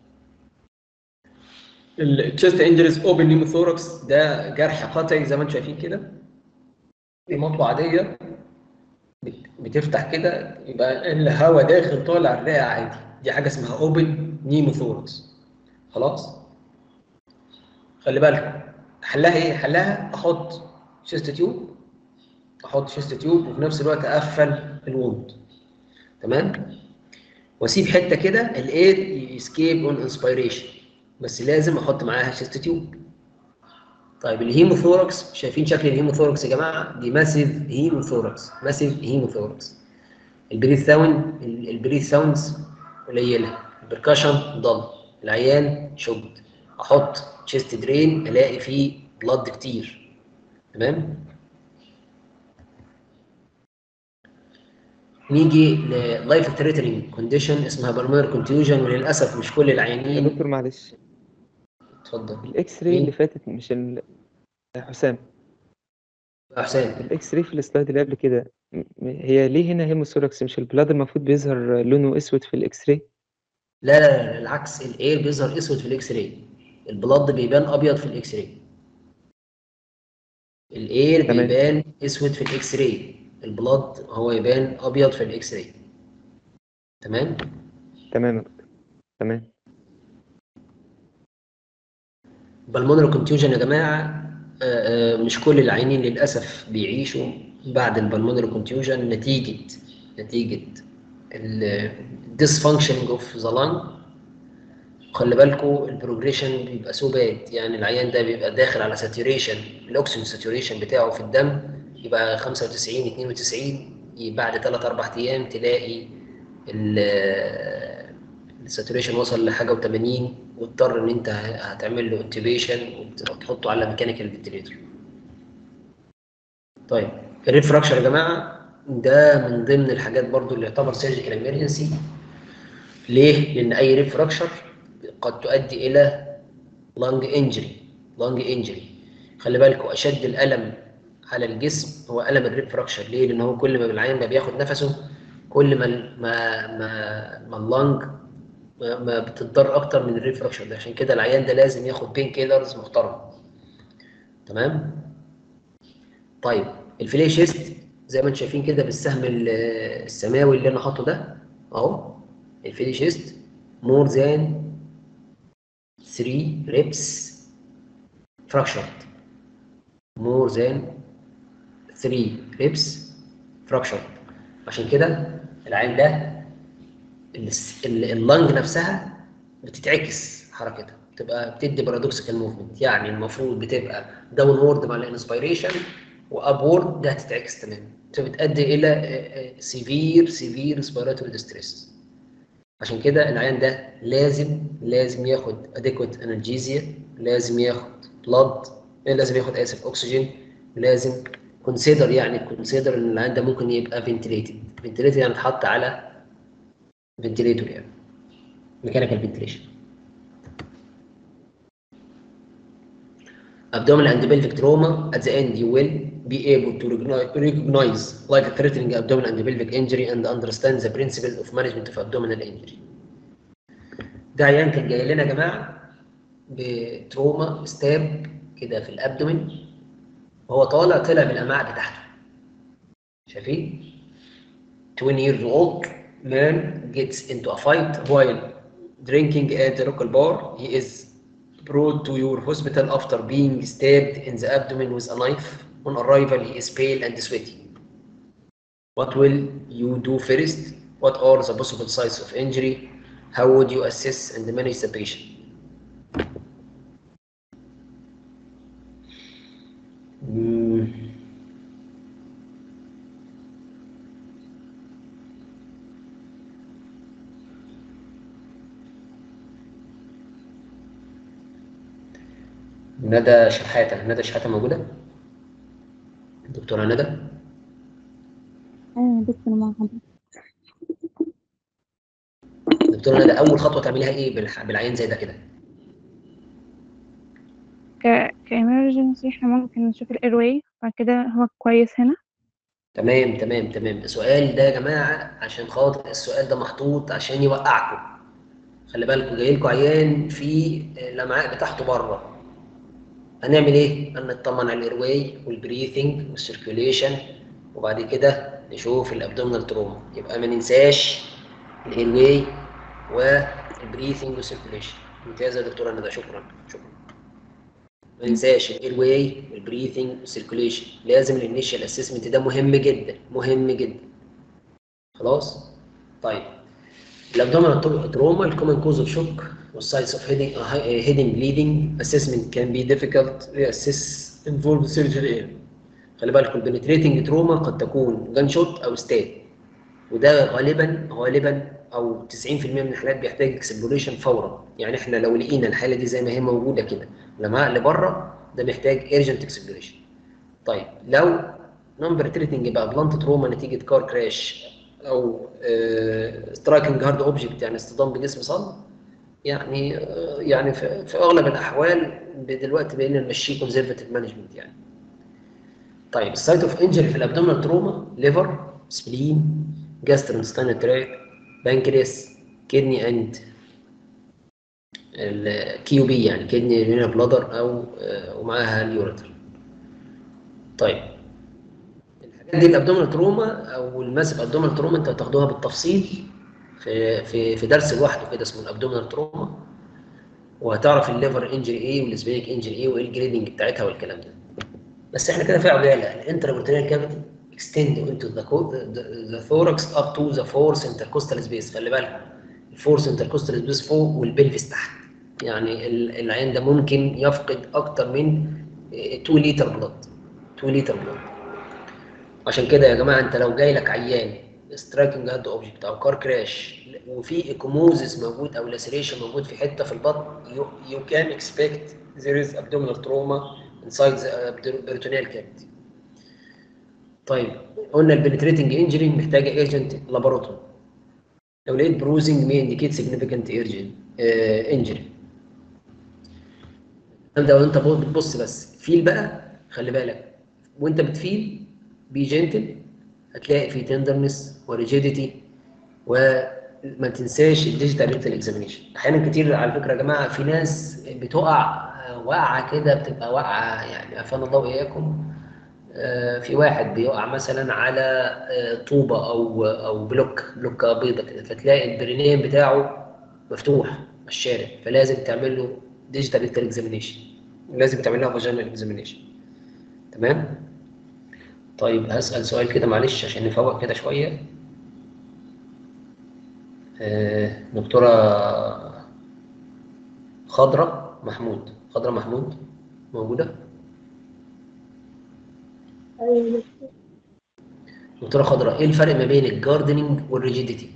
التشست انجريز اوبن نيموثوركس ده جرح قطعي زي ما انتم شايفين كده دي مطوه عاديه بت- بتفتح كده يبقى الهواء داخل طالع الرئه عادي دي حاجه اسمها اوبن نيموثوركس خلاص خلي بالكم حلها ايه حلها احط شيست تيوب احط شيست تيوب وفي نفس الوقت اقفل الوند تمام واسيب حته كده الاير يسكيب اون انسبيريشن بس لازم احط معاها شيست تيوب طيب الهيموثوركس شايفين شكل الهيموثوركس يا جماعه دي ماسيف هيموثوركس ماسيف هيموثوركس البريث ساوند البريث ساوندز قليله البركشن ضل العيان شد احط تشيست درين الاقي فيه بلاد كتير تمام نيجي للايف ثريتنينج كونديشن اسمها بالمونر كونتيوجن وللاسف مش كل يا العيانين دكتور معلش اتفضل الاكس راي مين؟ اللي فاتت مش ال... حسام يا حسام الاكس راي في السلايد اللي قبل كده م- م- هي ليه هنا هيموثوركس مش البلاد المفروض بيظهر لونه اسود في الاكس راي لا لا لا العكس الاير بيظهر اسود في الاكس راي البلاد بيبان ابيض في الاكس راي الاير تمام. بيبان اسود في الاكس راي البلاد هو يبان ابيض في الاكس راي تمام تمام يا دكتور تمام بالمونر كونتيوجن يا جماعه آه، آه، مش كل العيانين للاسف بيعيشوا بعد البالمونر كونتيوجن نتيجه نتيجه الديسفانكشننج اوف ذا لانج خلي بالكوا البروجريشن بيبقى سو باد يعني العيان ده بيبقى داخل على ساتوريشن الاكسجين ساتوريشن بتاعه في الدم يبقى 95 92 بعد 3 4 ايام تلاقي الساتوريشن وصل لحاجه و80 واضطر ان انت هتعمل له انتبيشن وتحطه على ميكانيكال فنتليتور طيب الريفراكشر يا جماعه ده من ضمن الحاجات برضو اللي يعتبر سيرجيكال امرجنسي ليه؟ لان اي ريفراكشر قد تؤدي الى لانج انجري لانج انجري خلي بالكوا اشد الالم على الجسم هو الم الريفراكشر ليه؟ لان هو كل ما العيان ما بياخد نفسه كل ما ال- ما ما, ما اللانج ما, ما بتتضر اكتر من الريفراكشر ده عشان كده العيان ده لازم ياخد بين كيلرز محترم تمام طيب الفلي شيست زي ما انتم شايفين كده بالسهم ال- السماوي اللي انا حاطه ده اهو الفلي شيست مور ذان 3 ريبس fractured more than 3 ريبس fractured عشان كده العين ده الس- ال- اللنج نفسها بتتعكس حركتها بتبقى بتدي بارادوكسيكال موفمنت يعني المفروض بتبقى داون وورد مع الانسبيريشن واب وورد ده هتتعكس تماما فبتؤدي الى سيفير سيفير ريسبيراتوري ديستريس عشان كده العيان ده لازم لازم ياخد اديكوت انرجيزيا لازم ياخد بلاد لازم ياخد اسف اكسجين لازم كونسيدر يعني كونسيدر ان العيان ده ممكن يبقى فنتليتد فنتليتد يعني اتحط على فنتليتور يعني ميكانيكال فنتليشن abdominal and pelvic trauma at the end you will be able to recogni- recognize like threatening abdominal and pelvic injury and understand the principle of management of abdominal injury ده عيان كان جاي لنا يا جماعه بتروما ستاب كده في الابدومين وهو طالع طلع من الامعاء بتاعته شايفين 20 years old man gets into a fight while drinking at the local bar he is brought to your hospital after being stabbed in the abdomen with a knife on arrival he is pale and sweaty what will you do first what are the possible sites of injury how would you assess and manage the patient مم. ندى شحاتة ندى شحاتة موجودة؟ دكتورة ندى؟ ايوه دكتور مع حضرتك دكتورة ندى أول خطوة تعمليها إيه بالح- بالعيان زي ده كده؟ ك كإمرجنسي احنا ممكن نشوف الايرواي بعد كده هو كويس هنا تمام تمام تمام السؤال ده يا جماعة عشان خاطر السؤال ده محطوط عشان يوقعكم خلي بالكم جاي لكم عيان في الأمعاء بتاعته بره هنعمل ايه؟ هنطمن على الايرواي والبريثنج والسيركيوليشن وبعد كده نشوف الابدومينال تروما يبقى ما ننساش الايرواي والبريثنج والسيركيوليشن ممتازه يا دكتوره ندى شكرا شكرا ما ننساش الايرواي والبريثنج والسيركيوليشن لازم الانيشال اسسمنت ده مهم جدا مهم جدا خلاص طيب الابدومينال تروما الكومن كوز اوف شوك والسايتس اوف هيدنج بليدنج assessment can be difficult reassess involve surgery خلي بالكم البنتريتنج تروما قد تكون جان شوت او ستات وده غالبا غالبا او 90% من الحالات بيحتاج اكسبلوريشن فورا يعني احنا لو لقينا الحاله دي زي ما هي موجوده كده لما عقل بره ده محتاج ايرجنت اكسبلوريشن طيب لو نمبر تريتنج بقى بلانت تروما نتيجه كار كراش او سترايكنج هارد اوبجكت يعني اصطدام بجسم صلب يعني آه، يعني في, في اغلب الاحوال دلوقتي بقينا نمشيه كونزرفاتيف مانجمنت يعني طيب السايت اوف انجري في الابدومينال تروما ليفر سبلين جاسترنستاين تراك بانكرياس كدني اند الكيو بي يعني كدني رينا بلادر او آه، ومعاها اليوريتر طيب الحاجات دي الابدومينال تروما او الماسف ابدومينال تروما انت هتاخدوها بالتفصيل في في في درس لوحده كده اسمه الابدومينال تروما وهتعرف الليفر انجري ايه والسبينيك انجري ايه وايه الجريدنج بتاعتها والكلام ده بس احنا كده في عجاله الانترابورتينال كافيتي extend into the, co- the, the thorax up to the fourth intercostal space خلي بالك الفورس intercostal space فوق والبلفس تحت يعني ال- العين ده ممكن يفقد اكتر من 2 لتر بلاد 2 لتر بلاد عشان كده يا جماعه انت لو جاي لك عيان سترايكنج هاد اوبجكت او كار كراش وفي ايكوموزيس موجود او لاسيريشن موجود في حته في البطن يو كان اكسبكت there is abdominal trauma inside the peritoneal cavity طيب قلنا البنتريتنج انجري محتاجه ايجنت لابوراتوري لو لقيت بروزنج مي انديكيت سيجنيفيكانت انجري ده وانت بتبص بس فيل بقى خلي بالك وانت بتفيل بي جنتل هتلاقي في تندرنس وريجيديتي وما تنساش الديجيتال ريتال اكزامينيشن احيانا كتير على فكره يا جماعه في ناس بتقع آه، وقعه كده بتبقى وقعه يعني عافانا الله واياكم آه، في واحد بيقع مثلا على آه، طوبه او او بلوك بلوكه بيضه كده فتلاقي البرينيم بتاعه مفتوح على الشارع فلازم تعمل له ديجيتال ريتال اكزامينيشن لازم تعمل لها فاجينال اكزامينيشن تمام طيب هسأل سؤال كده معلش عشان نفوق كده شوية آه، دكتورة خضرة محمود خضرة محمود موجودة أيوة دكتورة خضرة ايه الفرق ما بين الجاردنينج والريجيديتي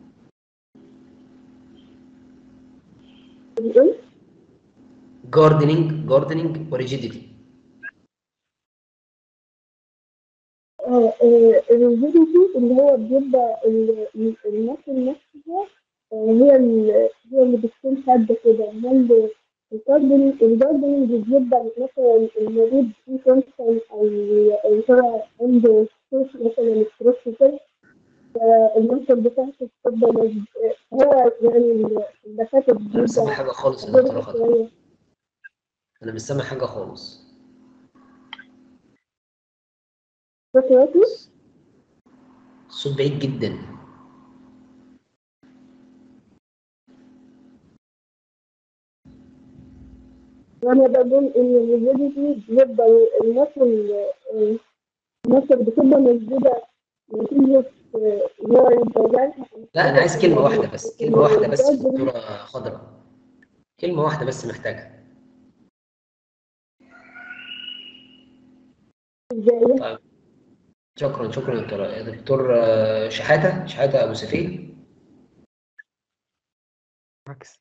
بتقول جاردنينج جاردنينج وريجيديتي اه آه، الريجيديتي اللي هو بيبقى ال- ال- المصل نفسها آه، هي ال- هي اللي بتكون شادة كده أمال الجاردنينج الجاردنينج بيبقى مثلا المريض فيه كونسن أو أو هو عنده ستروك مثلا ستروك كده فالمصل بتاعته بتبقى مز- هو يعني الدكاترة انا مش سامع بيبقى حاجة خالص يا دكتورة غير خضرة شوية انا مش سامع حاجة خالص فكرته الصوت بعيد جدا وأنا بقول إن الريجيديتي بيبقى المصل المصل بتبقى موجودة نتيجة آه، اللي هو الانفجار لا انا عايز كلمة واحدة بس كلمة واحدة بس يا دكتورة خضرة كلمة واحدة بس محتاجها طيب شكرا شكرا يا دكتورة يا دكتور آه، شحاتة شحاتة أبو سفيه عكس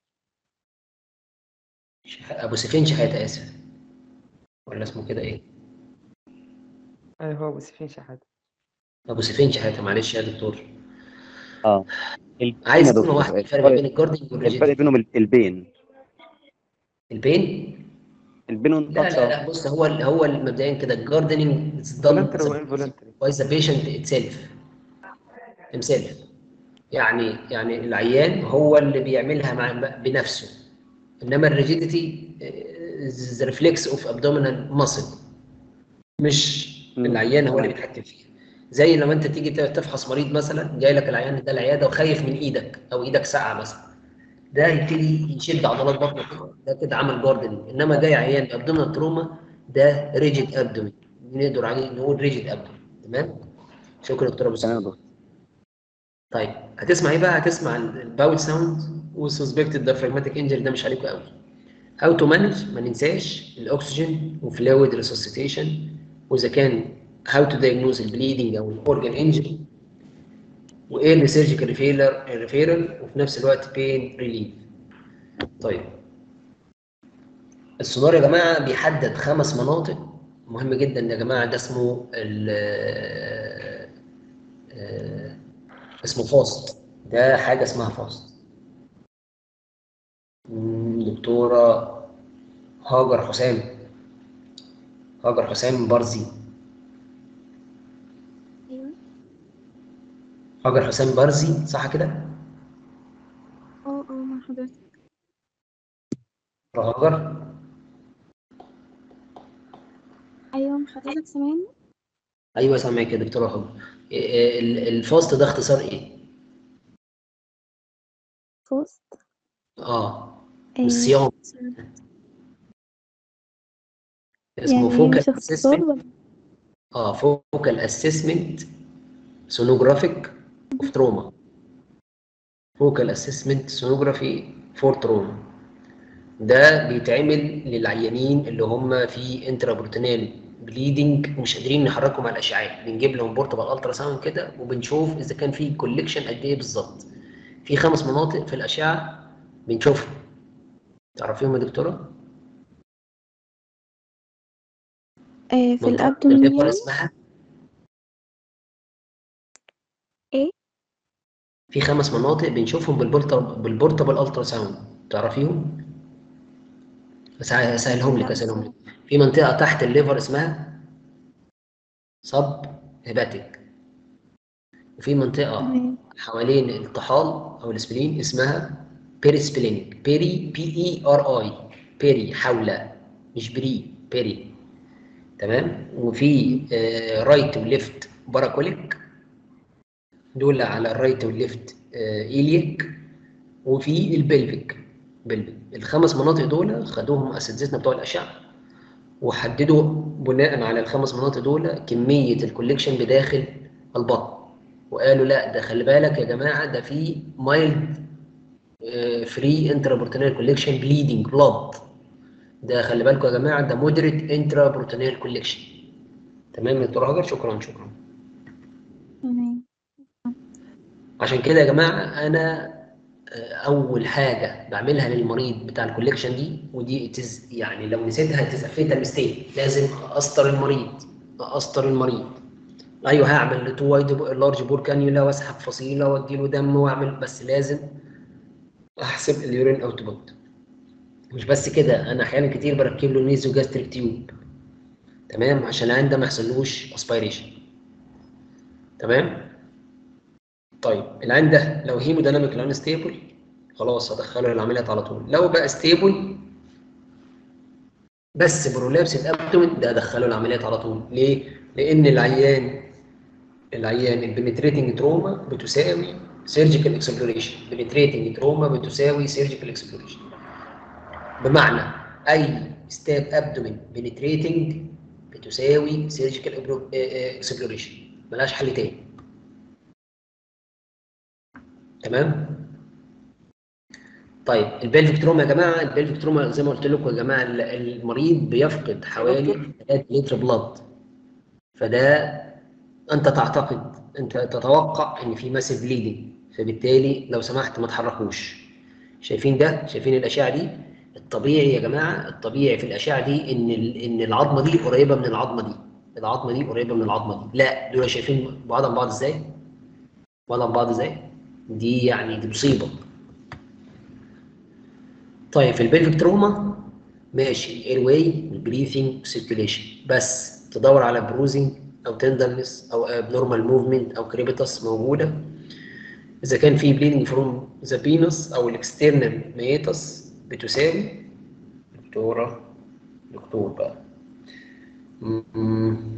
شح... أبو سفين شحاتة آسف ولا اسمه كده إيه؟ ايوه هو ابو سفين شحاته أبو سفين شحاتة معلش يا دكتور اه البين عايز يا كلمة دكتور واحدة الفرق ما بين الجاردنج الفرق والريجيديتي بينهم ال- البين البين البين لا والتاتش لا اه لا بص هو ال- هو ال- مبدئيا كده الجاردنينج اتس دان فولنتري وانفولنتري باي ذا بيشنت اتسيلف himself يعني يعني العيان هو اللي بيعملها مع بنفسه انما الريجيديتي ذا ريفلكس اوف ابدومينال ماسل مش العيان هو اللي تمام بيتحكم فيها زي لما انت تيجي تفحص مريض مثلا جاي لك العيان ده العياده وخايف من ايدك او ايدك ساقعه مثلا ده يبتدي يشد عضلات بطنه كده ده كده عمل جاردنينج انما جاي عيان بابدومينال تروما ده ريجيد ابدومين نقدر عليه نقول ريجيد ابدومين تمام شكرا دكتور ابو تمام يا سفيان دكتور طيب هتسمع ايه بقى هتسمع الباول ساوند والسسبكتد دايفراجماتيك انجري ده مش عليكم قوي هاو تو مانج ما ننساش الاكسجين وفلويد ريسوسيتيشن واذا كان هاو تو دايجنوز البليدنج او الاورجان انجري وايه اللي سيرجيكال ريفيرال ريفيرال وفي نفس الوقت بين ريليف طيب السونار يا جماعه بيحدد خمس مناطق مهم جدا يا جماعه ده اسمه ال آه، اسمه فاست ده حاجه اسمها فاست مم، دكتوره هاجر حسام هاجر حسام برزي ايوه هاجر حسام برزي صح كده اه اه مع حضرتك هاجر ايوه مع حضرتك سامعني ايوه سامعك يا دكتوره هاجر إيه- إيه ال- الفاست ده اختصار ايه فوست اه آه، الصيام اسمه يعني هي فوكال مش اختصار اسسمنت ولا اه فوكال اسسمنت سونوجرافيك اوف تروما فوكال اسسمنت سونوجرافي فور تروما ده بيتعمل للعيانين اللي هم في انترابروتينال بليدنج مش قادرين نحركهم على الاشعاعات بنجيب لهم بورتبل الترا ساوند كده وبنشوف اذا كان في كوليكشن قد ايه بالظبط في خمس مناطق في الاشعه بنشوفهم تعرفيهم يا دكتوره آه في منطقه الابدومين الليفر يعني اسمها ايه في خمس مناطق بنشوفهم بالبورتبل بالبورتبل الترا ساوند تعرفيهم بس هسهلهم لك لا هسهلهم لك بصراحة في منطقه تحت الليفر اسمها صب هيباتيك وفي منطقه تمام حوالين الطحال او السبلين اسمها بيريسبلينيك بيري بي اي ار اي بيري حول مش بري بيري تمام وفي آه رايت وليفت باراكوليك دول على الرايت والليفت آه ايليك وفي البلفيك بلفيك الخمس مناطق دول خدوهم اساتذتنا بتوع الاشعه وحددوا بناء على الخمس مناطق دول كميه الكوليكشن بداخل البطن وقالوا لا ده خلي بالك يا جماعه ده في مايلد فري انترابروتينال كوليكشن بليدنج بلاد ده خلي بالكم يا جماعه ده مودريت انترابروتينال كوليكشن تمام يا دكتور هاجر شكرا شكرا تمام عشان كده يا جماعه انا آه، اول حاجه بعملها للمريض بتاع الكوليكشن دي ودي تز يعني لو نسيتها تزفيتها ميستيك لازم اسطر المريض اسطر المريض ايوه هعمل تو وايد لارج بور كانيولا واسحب فصيله وادي له دم واعمل بس لازم احسب اليورين اوتبوت مش بس كده انا احيانا كتير بركب له نيزو جاستريك تيوب تمام عشان العين ده ما يحصلوش اسبيريشن تمام طيب العين ده لو هيموديناميك لو ستيبل خلاص هدخله العمليات على طول لو بقى ستيبل بس برولابس الابدومين ده ادخله العمليات على طول ليه لان العيان العيان البنتريتنج تروما بتساوي سيرجيكال اكسبلوريشن بنتريتنج تروما بتساوي سيرجيكال اكسبلوريشن بمعنى اي ستاب ابدومين بنتريتنج بتساوي سيرجيكال اكسبلوريشن ملهاش حل تاني تمام طيب البلفيك تروما يا جماعه البلفيك تروما زي ما قلت لكم يا جماعه ال- المريض بيفقد حوالي 3 لتر بلاد فده انت تعتقد انت تتوقع ان في ماسيف بليدنج فبالتالي لو سمحت ما تحركوش شايفين ده شايفين الاشعه دي الطبيعي يا جماعه الطبيعي في الاشعه دي ان ال- ان العظمه دي قريبه من العظمه دي العظمه دي قريبه من العظمه دي لا دول شايفين بعض عن بعض ازاي بعض عن بعض ازاي دي يعني دي مصيبه طيب في البلفيك تروما ماشي الاير واي والبريثنج سيركيوليشن بس تدور على بروزنج او تندرنس او ابنورمال موفمنت او كريبيتاس موجوده اذا كان في بليدنج فروم ذا بينس او الاكسترنال ميتاس بتساوي دكتوره دكتور بقى م-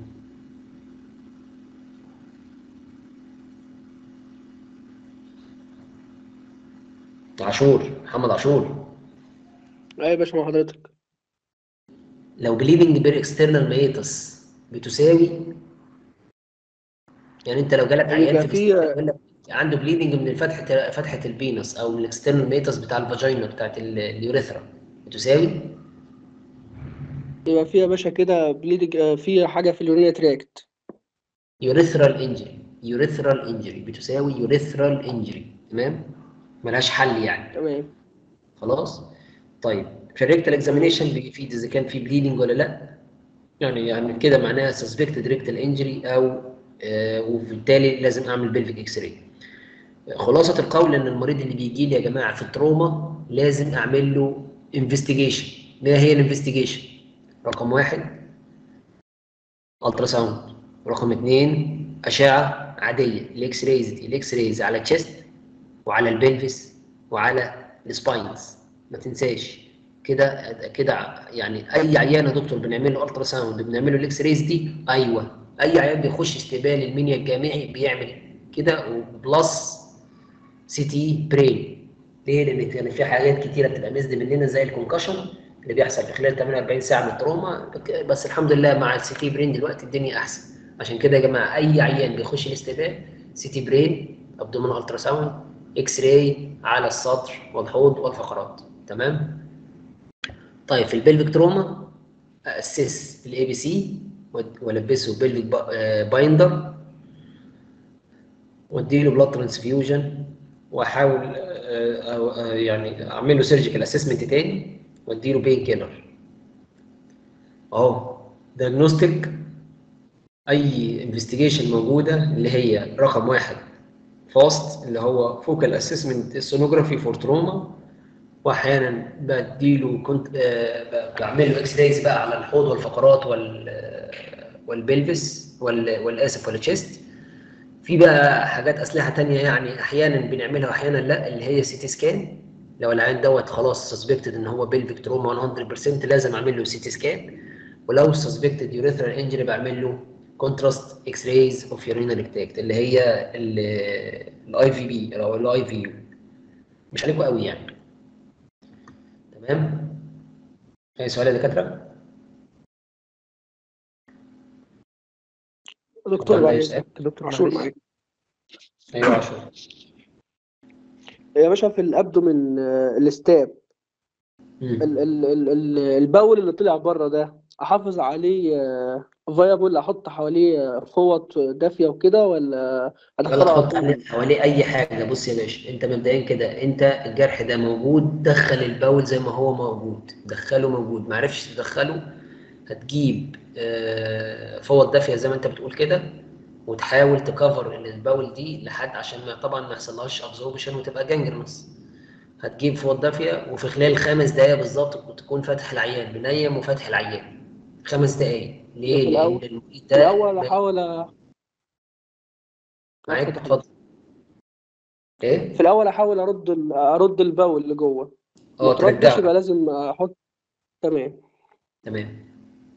عاشور محمد عاشور ايوه يا باشا مع حضرتك لو بليدنج بير اكسترنال ميتاس بتساوي يعني انت لو جالك عيان هيبقى في في الاستقبال يقول لك عنده بليدنج من فتحه فتحه البينس او من الاكسترنال ميتس بتاع الفاجينا بتاعت ال- اليوريثرا بتساوي يبقى فيها يا باشا كده بليدنج آه، في حاجة في اليورينري تراكت يوريثرال انجري يوريثرال انجري بتساوي يوريثرال انجري تمام ملهاش حل يعني تمام خلاص طيب في الريكتال اكزامينيشن بيفيد اذا كان في بليدنج ولا لا يعني يعني كده معناها سسبكتد ريكتال انجري او آه وبالتالي لازم اعمل بلفيك اكس راي خلاصه القول ان المريض اللي بيجي لي يا جماعه في التروما لازم اعمل له انفستيجيشن ما هي الانفستيجيشن رقم واحد الترا ساوند رقم اثنين اشعه عاديه الاكس رايز دي الاكس رايز على التشست وعلى البلفس وعلى السباينز ما تنساش كده كده يعني اي عيان يا دكتور بنعمل له الترا ساوند بنعمل له الاكس رايز دي ايوه اي عيان بيخش استقبال المنيا الجامعي بيعمل كده وبلس سي تي برين ليه؟ لان كان في حاجات كتيره بتبقى مزد مننا زي الكونكشن اللي بيحصل في خلال 48 ساعه من التروما بس الحمد لله مع السي تي برين دلوقتي الدنيا احسن عشان كده يا جماعه اي عيان بيخش الاستقبال سي تي برين ابدومين الترا ساوند اكس راي على السطر والحوض والفقرات تمام طيب في البلفيك تروما اسس الاي بي سي والبسه بلفيك بايندر واديله بلاد ترانسفيوجن واحاول آه، آه، يعني اعمل له سيرجيكال اسسمنت تاني واديله بين كيلر اهو دايجنوستيك اي انفستيجيشن موجوده اللي هي رقم واحد فاست اللي هو فوكال اسسمنت سونوجرافي فور تروما واحيانا بديله كنت آه، بعمل له اكس رايز بقى على الحوض والفقرات وال والبلفس وال والاسف والتشيست في بقى حاجات اسلحه تانية يعني احيانا بنعملها واحيانا لا اللي هي سي تي سكان لو العيان دوت خلاص سسبكتد ان هو بلفيك تروما 100% لازم اعمل له سي تي سكان ولو سسبكتد يوريثرال انجري بعمل له كونتراست اكس رايز اوف يورينال اكتاكت اللي هي الاي في بي او الاي في يو مش عليكم قوي يعني تمام اي سؤال يا دكاتره دكتور ولا بعد يسأل؟ إذنك دكتور عاشور معاك ايوه عشان يا باشا في الابدومين آه، الستاب ال- ال- ال- ال- البول اللي طلع بره ده احافظ عليه فايبل احط حواليه آه، فوط دافيه وكده ولا ولا ادخله على تحط طول عليه حواليه اي حاجه بص يا باشا انت مبدئيا كده انت الجرح ده موجود دخل البول زي ما هو موجود دخله موجود ما عرفش تدخله هتجيب آه، فوط دافيه زي ما انت بتقول كده وتحاول تكفر البول دي لحد عشان ما طبعا ما يحصلهاش ابزوربشن وتبقى جانجرنس هتجيب فوط دافيه وفي خلال خمس دقائق بالظبط تكون فاتح العيان منيم وفاتح العيان خمس دقائق ليه؟ في لان الأول- المريض في ده الاول ما- احاول أ- معاك اتفضل ايه؟ في الاول احاول ارد ال- ارد البول اللي جوه اه ما تردش ترجعه يبقى لازم احط تمام تمام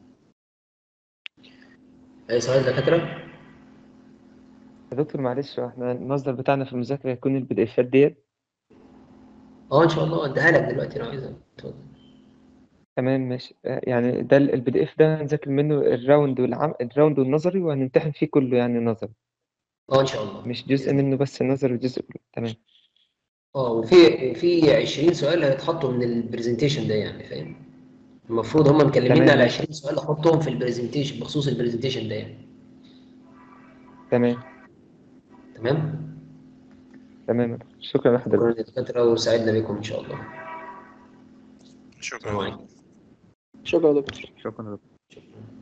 اي سؤال دكاتره؟ يا دكتور معلش هو احنا المصدر بتاعنا في المذاكرة هيكون البي دي افات ديت اه ان شاء الله اديها لك دلوقتي لو عايزها اتفضل تمام ماشي آه، يعني ده البي دي اف ده هنذاكر منه الراوند والعم الراوند والنظري وهنمتحن فيه كله يعني نظري اه ان شاء الله مش جزء منه بس نظري وجزء كله تمام اه وفي وفي 20 سؤال هيتحطوا من البرزنتيشن ده يعني فاهم؟ المفروض هم مكلميننا تمام على ماشي 20 سؤال احطهم في البرزنتيشن بخصوص البرزنتيشن ده يعني تمام تمام؟ تمام يا دكتور. شكرا لحضرتك شكرا يا دكاتره وسعدنا بكم ان شاء الله شكرا السلام عليكم شكرا يا دكتور شكرا شكرا